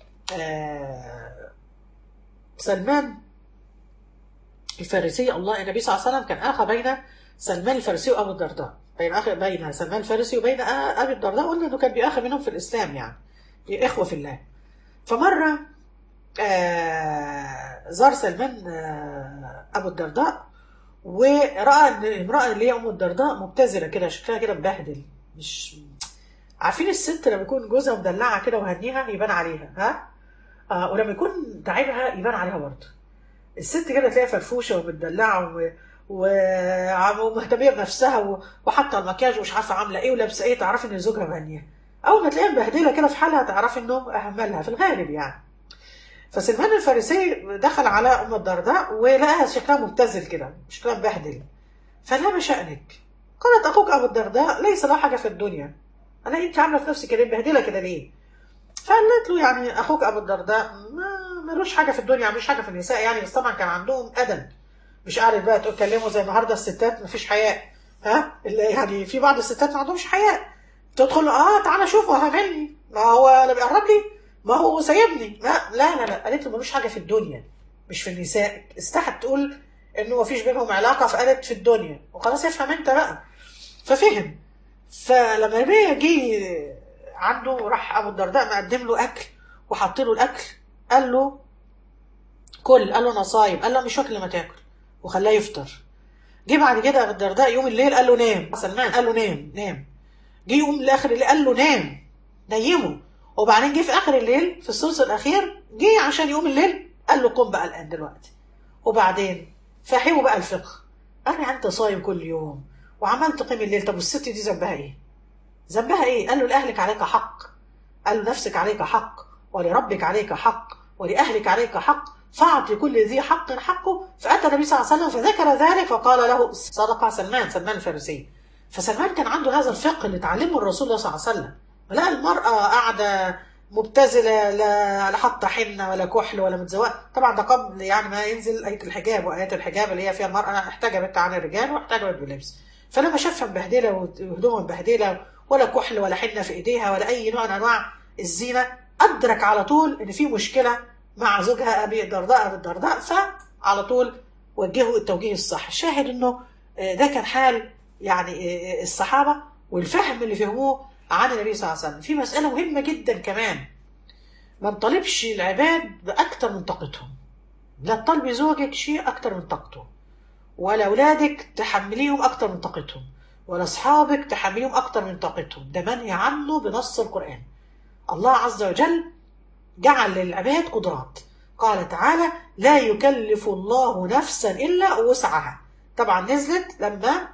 آه سلمان الفارسي الله النبي صلى الله عليه وسلم كان اخى بين سلمان الفارسي وابو الدرداء بين اخ بين سلمان الفارسي وبين ابي الدرداء قلنا انه كان بيأخي منهم في الاسلام يعني اخوه في الله فمره آه زار سلمان آه ابو الدرداء وراى ان الامراه اللي هي ام الدرداء مبتذله كده شكلها كده مبهدل مش عارفين الست لما يكون جوزها مدلعه كده وهنيها يبان عليها ها آه ولما يكون تعبها يبان عليها برضه الست كده تلاقيها فرفوشه ومتدلعه و... ومهتميه بنفسها و... وحاطه المكياج ومش عارفه عامله ايه ولابسه ايه تعرفي ان زوجها مهنيه اول ما تلاقيها مبهدله كده في حالها تعرفي انه اهملها في الغالب يعني فسلمان الفارسي دخل على ام الدرداء ولقاها شكلها مبتذل كده شكلها مبهدل فقال لها ما شانك قالت اخوك ابو الدرداء ليس له حاجه في الدنيا انا انت عامله في نفسك كده مبهدله كده ليه فقالت له يعني اخوك ابو الدرداء ما ملوش حاجه في الدنيا مش حاجه في النساء يعني بس طبعا كان عندهم ادب مش قاعد بقى تكلموا زي النهارده الستات مفيش حياء ها يعني في بعض الستات ما عندهمش حياء تدخل اه تعالى شوفه هعملني ما هو انا بيقرب لي ما هو سايبني لا لا لا, لا. قالت له ملوش حاجه في الدنيا مش في النساء استحت تقول انه مفيش بينهم علاقه فقالت في الدنيا وخلاص افهم انت بقى ففهم فلما النبي جه عنده راح ابو الدرداء مقدم له اكل وحط له الاكل قال له كل قال له انا صايم قال له مش واكل لما تاكل وخلاه يفطر جه بعد كده ابو الدرداء يوم الليل قال له نام سلمان قال له نام نام جه يوم لاخر الليل قال له نام نيمه وبعدين جه في اخر الليل في الثلث الاخير جه عشان يقوم الليل قال له قم بقى الان دلوقتي وبعدين فهموا بقى الفقه قال له انت صايم كل يوم وعمال تقيم الليل طب والست دي ذنبها ايه؟ ذنبها ايه؟ قال له لاهلك عليك حق قال له نفسك عليك حق ولربك عليك حق ولاهلك عليك حق فاعط لكل ذي حق حقه فاتى النبي صلى الله عليه وسلم فذكر ذلك فقال له صدق سلمان سلمان الفارسي فسلمان كان عنده هذا الفقه اللي اتعلمه الرسول صلى الله عليه وسلم لقى المراه قاعده مبتذله لا لا حاطه حنه ولا كحل ولا متزوقه طبعا ده قبل يعني ما ينزل ايه الحجاب وايات الحجاب اللي هي فيها المراه احتجبت عن الرجال واحتجبت باللبس فلما شافها مبهدله وهدومها مبهدله ولا كحل ولا حنه في ايديها ولا اي نوع من انواع الزينه ادرك على طول ان في مشكله مع زوجها ابي الدرداء ابي الدرداء فعلى طول وجهوا التوجيه الصح الشاهد انه ده كان حال يعني الصحابه والفهم اللي فهموه عن النبي صلى الله عليه وسلم في مساله مهمه جدا كمان ما نطالبش العباد باكثر من طاقتهم لا تطالبي زوجك شيء اكثر من طاقته ولا اولادك تحمليهم اكثر من طاقتهم ولا اصحابك تحمليهم اكثر من طاقتهم ده منهي عنه بنص القران الله عز وجل جعل للعباد قدرات قال تعالى لا يكلف الله نفسا الا وسعها طبعا نزلت لما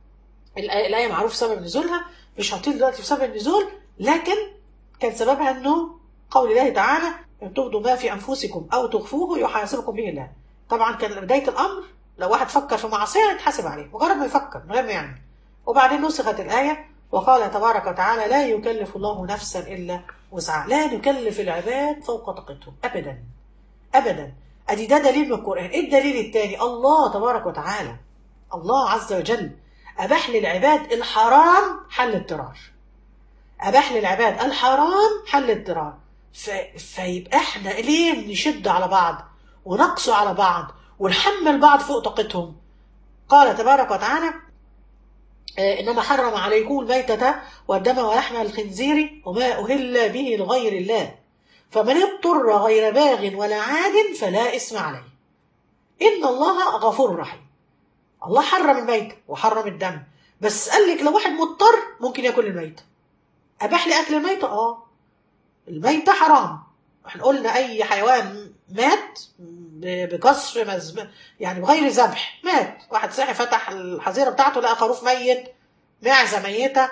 الايه معروف سبب نزولها مش هطيل دلوقتي في سبب النزول لكن كان سببها انه قول الله تعالى ان تبدوا ما في انفسكم او تخفوه يحاسبكم به الله طبعا كان بدايه الامر لو واحد فكر في معصيه يتحاسب عليه مجرد ما يفكر من غير ما يعمل وبعدين نسخت الايه وقال تبارك وتعالى لا يكلف الله نفسا الا وسعها لا نكلف العباد فوق طاقتهم ابدا ابدا ادي ده دليل من القران ايه الدليل الثاني الله تبارك وتعالى الله عز وجل اباح للعباد الحرام حل اضطرار اباح للعباد الحرام حل اضطرار ف... فيبقى احنا ليه نشد على بعض ونقسو على بعض ونحمل بعض فوق طاقتهم قال تبارك وتعالى إنما حرم عليكم الميتة والدم ولحم الخنزير وما أهل به لغير الله فمن اضطر غير باغ ولا عاد فلا إثم عليه إن الله غفور رحيم الله حرم الميتة وحرم الدم بس قال لك لو واحد مضطر ممكن ياكل الميتة أباح لي أكل الميتة آه الميتة حرام احنا قلنا أي حيوان مات بكسر مزم... يعني بغير ذبح مات واحد صحي فتح الحظيره بتاعته لقى خروف ميت معزه ميته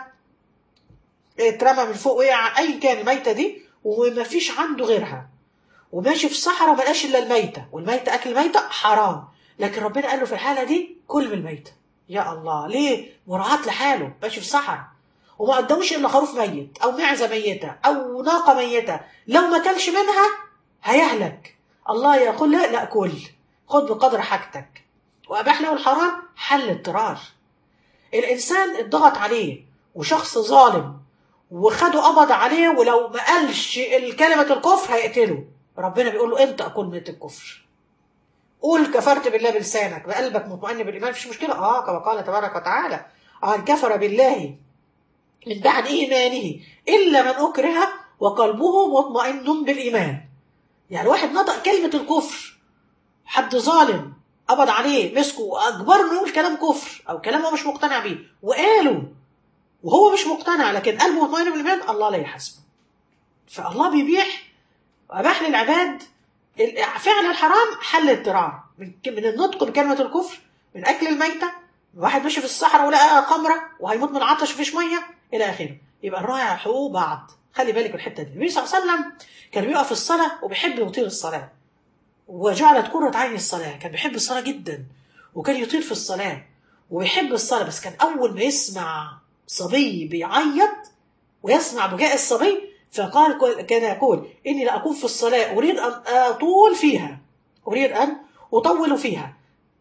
اترمى من فوق وقع اي كان الميته دي ومفيش عنده غيرها وماشي في الصحراء ما لقاش الا الميته والميته اكل الميته حرام لكن ربنا قال له في الحاله دي كل من الميته يا الله ليه مراعاه لحاله ماشي في الصحراء وما قدموش الا خروف ميت او معزه ميته او ناقه ميته لو ما كلش منها هيهلك الله يقول لا لا كل خد بقدر حاجتك واباح له الحرام حل اضطرار الانسان اتضغط عليه وشخص ظالم وخده قبض عليه ولو ما قالش كلمه الكفر هيقتله ربنا بيقول له انت اكل من الكفر قول كفرت بالله بلسانك بقلبك مطمئن بالايمان مفيش مشكله اه كما قال تبارك وتعالى ان كفر بالله من بعد ايمانه الا من اكره وقلبه مطمئن بالايمان يعني واحد نطق كلمة الكفر حد ظالم قبض عليه مسكه واجبره انه يقول كلام كفر او كلام هو مش مقتنع بيه وقاله وهو مش مقتنع لكن قلبه مطمئن بالايمان الله لا يحاسبه فالله بيبيح واباح للعباد فعل الحرام حل اضطرار من من النطق بكلمه الكفر من اكل الميته واحد ماشي في الصحراء ولقى خمره وهيموت من العطش مفيش ميه الى اخره يبقى الراعي حقوق بعض خلي بالك من الحته دي النبي صلى الله عليه وسلم كان بيقف في الصلاه وبيحب يطيل الصلاه وجعلت قرة عين الصلاة كان بيحب الصلاة جدا وكان يطيل في الصلاة وبيحب الصلاة بس كان أول ما يسمع صبي بيعيط ويسمع بكاء الصبي فقال كان يقول إني لأكون في الصلاة أريد أن أطول فيها أريد أن أطول فيها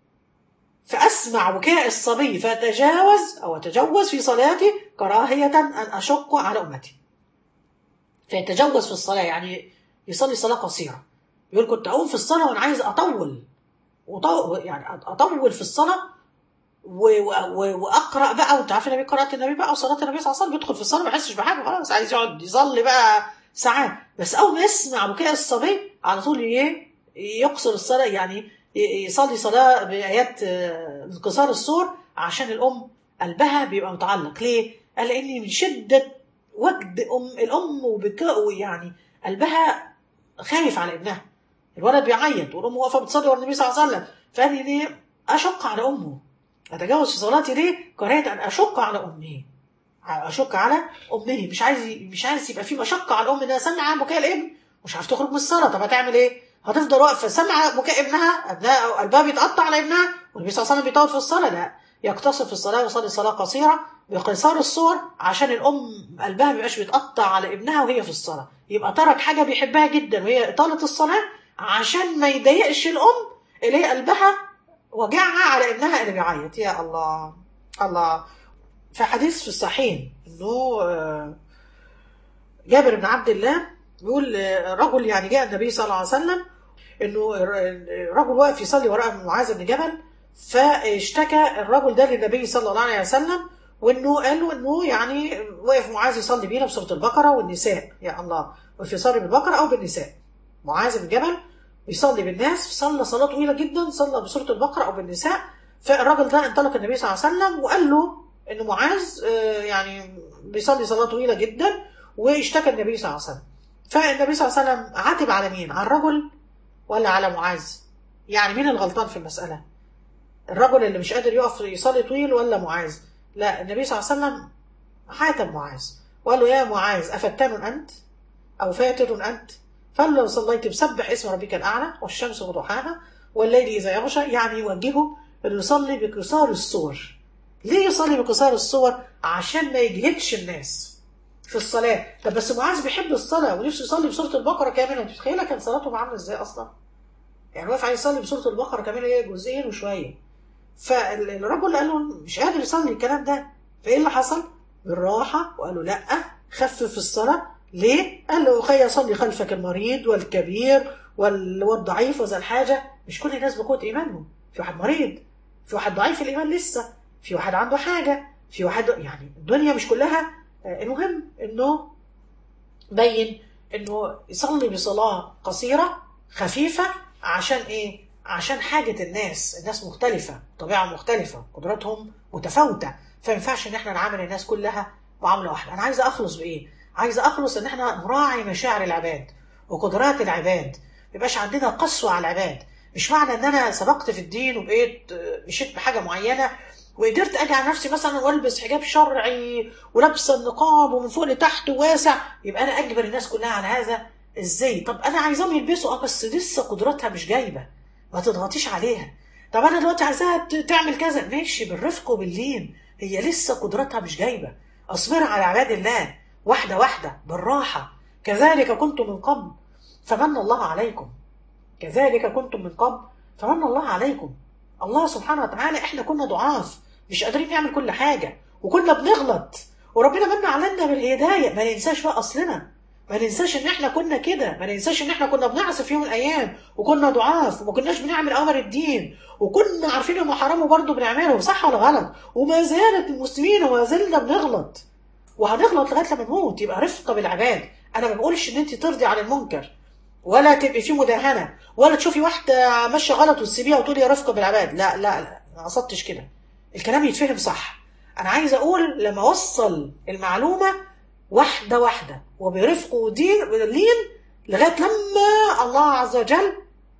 فأسمع بكاء الصبي فأتجاوز أو أتجوز في صلاتي كراهية أن أشق على أمتي فيتجوز في الصلاة يعني يصلي صلاة قصيرة يقول كنت أقوم في الصلاة وأنا عايز أطول وطو... يعني أطول في الصلاة و... و... وأقرأ بقى وأنت عارف النبي قراءة النبي بقى وصلاة النبي صلى الله عليه وسلم بيدخل في الصلاة ما يحسش بحاجة خلاص عايز يقعد يصلي بقى ساعات بس أول ما يسمع بكاء الصبي على طول إيه يقصر الصلاة يعني يصلي صلاة بآيات انكسار السور عشان الأم قلبها بيبقى متعلق ليه؟ قال لأني من شدة وجد أم الأم وبكاء يعني قلبها خايف على ابنها الولد بيعيط والأم واقفة بتصلي ورا النبي صلى الله عليه وسلم فقال لي ليه أشق على أمه أتجاوز في صلاتي ليه؟ كرهت أن أشق على أمه أشق على أمه مش عايز مش عايز يبقى في مشقة على الأم إنها سامعة بكاء الابن مش عارف تخرج من الصلاة طب هتعمل إيه؟ هتفضل واقفه سامعه بكاء ابنها ابنها قلبها بيتقطع على ابنها والنبي صلى الله عليه وسلم بيطول في الصلاه لا يقتصر في الصلاه ويصلي صلاه قصيره بقصار الصور عشان الام قلبها ما يبقاش بيتقطع على ابنها وهي في الصلاه يبقى ترك حاجه بيحبها جدا وهي اطاله الصلاه عشان ما يضايقش الام اللي هي قلبها وجعها على ابنها اللي بيعيط يا الله الله في حديث في الصحيح انه آه، جابر بن عبد الله بيقول آه، رجل يعني جاء النبي صلى الله عليه وسلم انه الر- رجل واقف يصلي وراء معاذ بن جبل فاشتكى الرجل ده للنبي صلى الله عليه وسلم وانه قال له انه يعني واقف معاذ يصلي بينا بسوره البقره والنساء يا الله وفي يصلي بالبقره او بالنساء معاذ بن جبل بيصلي بالناس صلى صلاه طويله جدا صلى بسوره البقره او بالنساء فالراجل ده انطلق النبي صلى الله عليه وسلم وقال له ان معاذ آه، يعني بيصلي صلاه طويله جدا واشتكى النبي صلى الله عليه وسلم فالنبي صلى الله عليه وسلم عاتب على مين؟ على الرجل ولا على معاذ؟ يعني مين الغلطان في المساله؟ الرجل اللي مش قادر يقف يصلي طويل ولا معاذ؟ لا النبي صلى الله عليه وسلم عاتب معاذ وقال له يا معاذ أفتان أنت أو فاتر أنت فلو صليت بسبح اسم ربك الأعلى والشمس وضحاها والليل إذا يغشى يعني يوجهه إنه يصلي بقصار الصور ليه يصلي بقصار الصور؟ عشان ما يجهدش الناس في الصلاة طب بس معاذ بيحب الصلاة ونفسه يصلي بسورة البقرة كاملة انت متخيلة كان صلاته عاملة ازاي أصلا؟ يعني واقف عايز يصلي بسورة البقرة كاملة هي جزئين وشوية فالرجل قال له مش قادر يصلي الكلام ده فايه اللي حصل؟ بالراحه وقال له لا خفف الصلاه ليه؟ قال له خي يصلي خلفك المريض والكبير وال- والضعيف وذا الحاجه مش كل الناس بقوه ايمانهم في واحد مريض في واحد ضعيف الايمان لسه في واحد عنده حاجه في واحد يعني الدنيا مش كلها آه، المهم انه بين انه يصلي بصلاه قصيره خفيفه عشان ايه؟ عشان حاجه الناس، الناس مختلفه، طبيعه مختلفه، قدراتهم متفاوته، فما ينفعش ان احنا نعامل الناس كلها معامله واحده، انا عايزه اخلص بايه؟ عايزه اخلص ان احنا نراعي مشاعر العباد وقدرات العباد، ما يبقاش عندنا قسوه على العباد، مش معنى ان انا سبقت في الدين وبقيت آه، مشيت بحاجه معينه وقدرت اجي على نفسي مثلا والبس حجاب شرعي ولابسه النقاب ومن فوق لتحت واسع يبقى انا اجبر الناس كلها على هذا ازاي طب انا عايزاهم يلبسوا اه بس لسه قدراتها مش جايبه ما تضغطيش عليها طب انا دلوقتي عايزاها ت- تعمل كذا ماشي بالرفق وباللين هي لسه قدراتها مش جايبه اصبر على عباد الله واحده واحده بالراحه كذلك كنتم من قبل فمن الله عليكم كذلك كنتم من قبل فمن الله عليكم الله سبحانه وتعالى احنا كنا ضعاف مش قادرين نعمل كل حاجه وكنا بنغلط وربنا من علينا بالهدايه ما ننساش بقى اصلنا ما ننساش ان احنا كنا كده ما ننساش ان احنا كنا بنعصي في يوم من الايام وكنا ضعاف وما كناش بنعمل اوامر الدين وكنا عارفين انه حرام وبرضه بنعمله صح ولا غلط وما زالت المسلمين وما زلنا بنغلط وهنغلط لغايه لما نموت يبقى رفقه بالعباد انا ما بقولش ان انت ترضي على المنكر ولا تبقي في مداهنه ولا تشوفي واحده ماشيه غلط وتسيبيها وتقولي يا رفقه بالعباد لا لا لا ما قصدتش كده الكلام يتفهم صح انا عايزه اقول لما اوصل المعلومه واحده واحده وبرفق ودين ولين لغايه لما الله عز وجل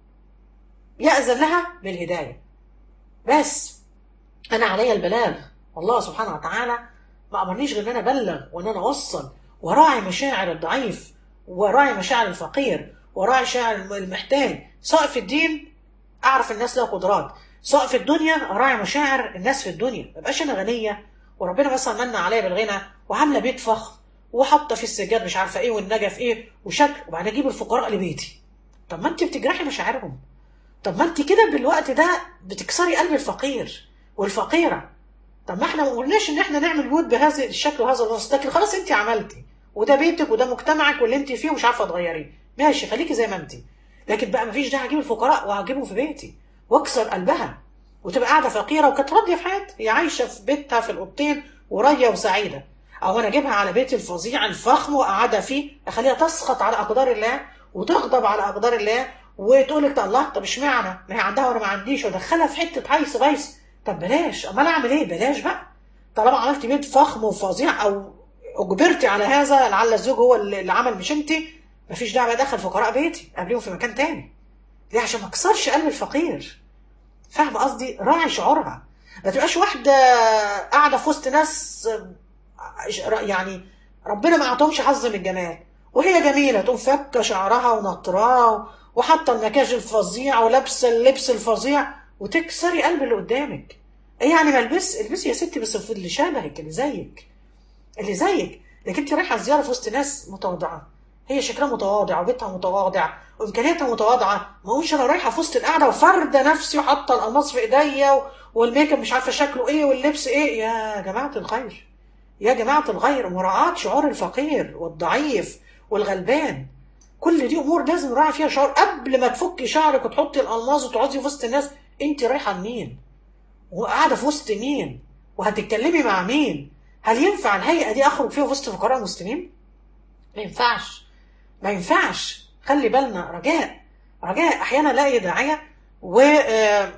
يأذن لها بالهدايه بس انا عليا البلاغ والله سبحانه وتعالى ما امرنيش غير ان انا ابلغ وان انا اوصل وراعي مشاعر الضعيف وراعي مشاعر الفقير وراعي مشاعر المحتاج سواء في الدين اعرف الناس لها قدرات سواء في الدنيا اراعي مشاعر الناس في الدنيا ما بقاش انا غنيه وربنا مثلا من عليا بالغنى وعامله بيت فخم وحاطه في السجاد مش عارفه ايه والنجف ايه وشكل وبعدين اجيب الفقراء لبيتي طب ما انت بتجرحي مشاعرهم طب ما انت كده بالوقت ده بتكسري قلب الفقير والفقيره طب ما احنا ما قلناش ان احنا نعمل بيوت بهذا الشكل وهذا الوصف لكن خلاص انت عملتي وده بيتك وده مجتمعك واللي انت فيه ومش عارفه تغيريه ماشي خليكي زي ما انت لكن بقى مفيش داعي اجيب الفقراء وهجيبهم في بيتي واكسر قلبها وتبقى قاعده فقيره وكانت راضيه في حياتها هي عايشه في بيتها في الاوضتين ورايه وسعيده او انا اجيبها على بيتي الفظيع الفخم واقعدها فيه اخليها تسخط على اقدار الله وتغضب على اقدار الله وتقول لك الله طب اشمعنى ما هي عندها وانا ما عنديش وادخلها في حته هيص بيص طب بلاش امال اعمل ايه بلاش بقى طالما عملت بيت فخم وفظيع او اجبرتي على هذا لعل الزوج هو اللي عمل مش انت مفيش داعي ادخل فقراء بيتي قبليهم في مكان تاني ليه عشان ما اكسرش قلب الفقير فاهمه قصدي راعي شعورها ما تبقاش واحده قاعده في وسط ناس يعني ربنا ما اعطاهمش حظ من الجمال وهي جميله تقوم فكه شعرها ونطراه وحاطه المكياج الفظيع ولابسه اللبس الفظيع وتكسري قلب اللي قدامك ايه يعني ما البس البسي يا ستي بس في اللي شبهك اللي زيك اللي زيك لكن انت رايحه زياره في وسط ناس متواضعه هي شكلها متواضع وبيتها متواضع وامكانياتها متواضعه ما اقولش انا رايحه في وسط القعده وفارده نفسي وحاطه القماص في ايديا و- والميك اب مش عارفه شكله ايه واللبس ايه يا جماعه الخير يا جماعه الخير مراعاه شعور الفقير والضعيف والغلبان كل دي امور لازم نراعي فيها شعور قبل ما تفكي شعرك وتحطي الالماظ وتقعدي في وسط الناس انت رايحه لمين وقاعده في وسط مين وهتتكلمي مع مين هل ينفع الهيئه دي اخرج فيها في وسط فقراء مسلمين ما ينفعش ما ينفعش خلي بالنا رجاء رجاء احيانا الاقي داعيه وهي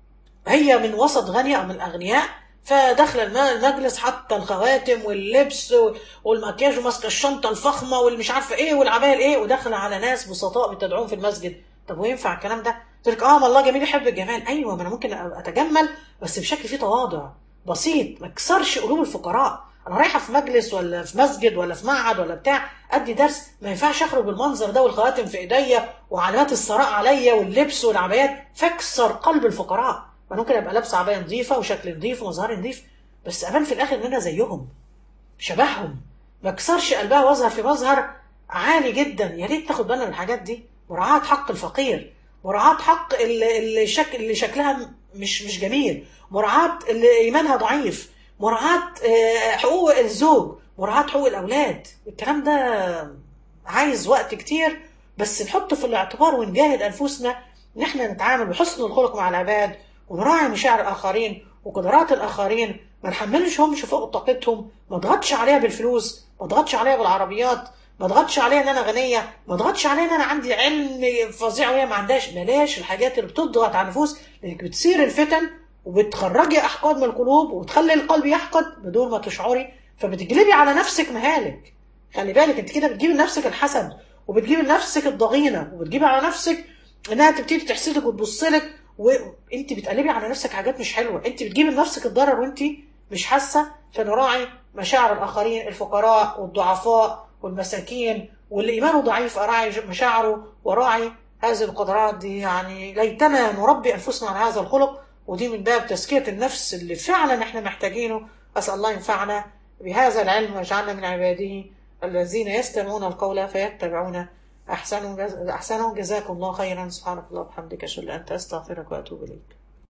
من وسط غني او من الاغنياء فداخله الم- المجلس حتى الخواتم واللبس و- والمكياج وماسكه الشنطه الفخمه والمش عارفه ايه والعبايه ايه وداخله على ناس بسطاء بتدعوهم في المسجد طب وينفع الكلام ده؟ تقول لك اه ما الله جميل يحب الجمال ايوه ما انا ممكن أبقى اتجمل بس بشكل فيه تواضع بسيط ما اكسرش قلوب الفقراء انا رايحه في مجلس ولا في مسجد ولا في معهد ولا بتاع ادي درس ما ينفعش اخرج بالمنظر ده والخواتم في ايديا وعلامات الثراء عليا واللبس والعبايات فاكسر قلب الفقراء ما ممكن ابقى لابسه عبايه نظيفه وشكل نظيف ومظهري نظيف بس ابان في الاخر ان انا زيهم شبههم ما اكسرش قلبها واظهر في مظهر عالي جدا يا ريت تاخد بالنا من الحاجات دي مراعاة حق الفقير مراعاة حق اللي, اللي, شك... اللي شكلها مش مش جميل مراعاة اللي ايمانها ضعيف مراعاة آه، حقوق الزوج مراعاة حقوق الاولاد الكلام ده عايز وقت كتير بس نحطه في الاعتبار ونجاهد انفسنا ان احنا نتعامل بحسن الخلق مع العباد ونراعي مشاعر الاخرين وقدرات الاخرين ما نحملش همش فوق طاقتهم ما اضغطش عليها بالفلوس ما اضغطش عليها بالعربيات ما اضغطش عليها ان انا غنيه ما اضغطش عليها ان انا عندي علم فظيع وهي ما عندهاش بلاش الحاجات اللي بتضغط على النفوس لانك بتصير الفتن وبتخرجي احقاد من القلوب وتخلي القلب يحقد بدون ما تشعري فبتجلبي على نفسك مهالك خلي بالك انت كده بتجيبي لنفسك الحسد وبتجيبي لنفسك الضغينه وبتجيبي على نفسك انها تبتدي تحسدك وتبص لك وانت بتقلبي على نفسك حاجات مش حلوه انت بتجيبي لنفسك الضرر وانت مش حاسه فنراعي مشاعر الاخرين الفقراء والضعفاء والمساكين واللي ايمانه ضعيف اراعي مشاعره وراعي هذه القدرات دي يعني ليتنا نربي انفسنا على هذا الخلق ودي من باب تزكيه النفس اللي فعلا احنا محتاجينه اسال الله ينفعنا بهذا العلم ويجعلنا من عباده الذين يستمعون القول فيتبعون احسنه احسنه جزاكم الله خيرا سبحانك اللهم وبحمدك اشهد ان لا اله الا انت استغفرك واتوب اليك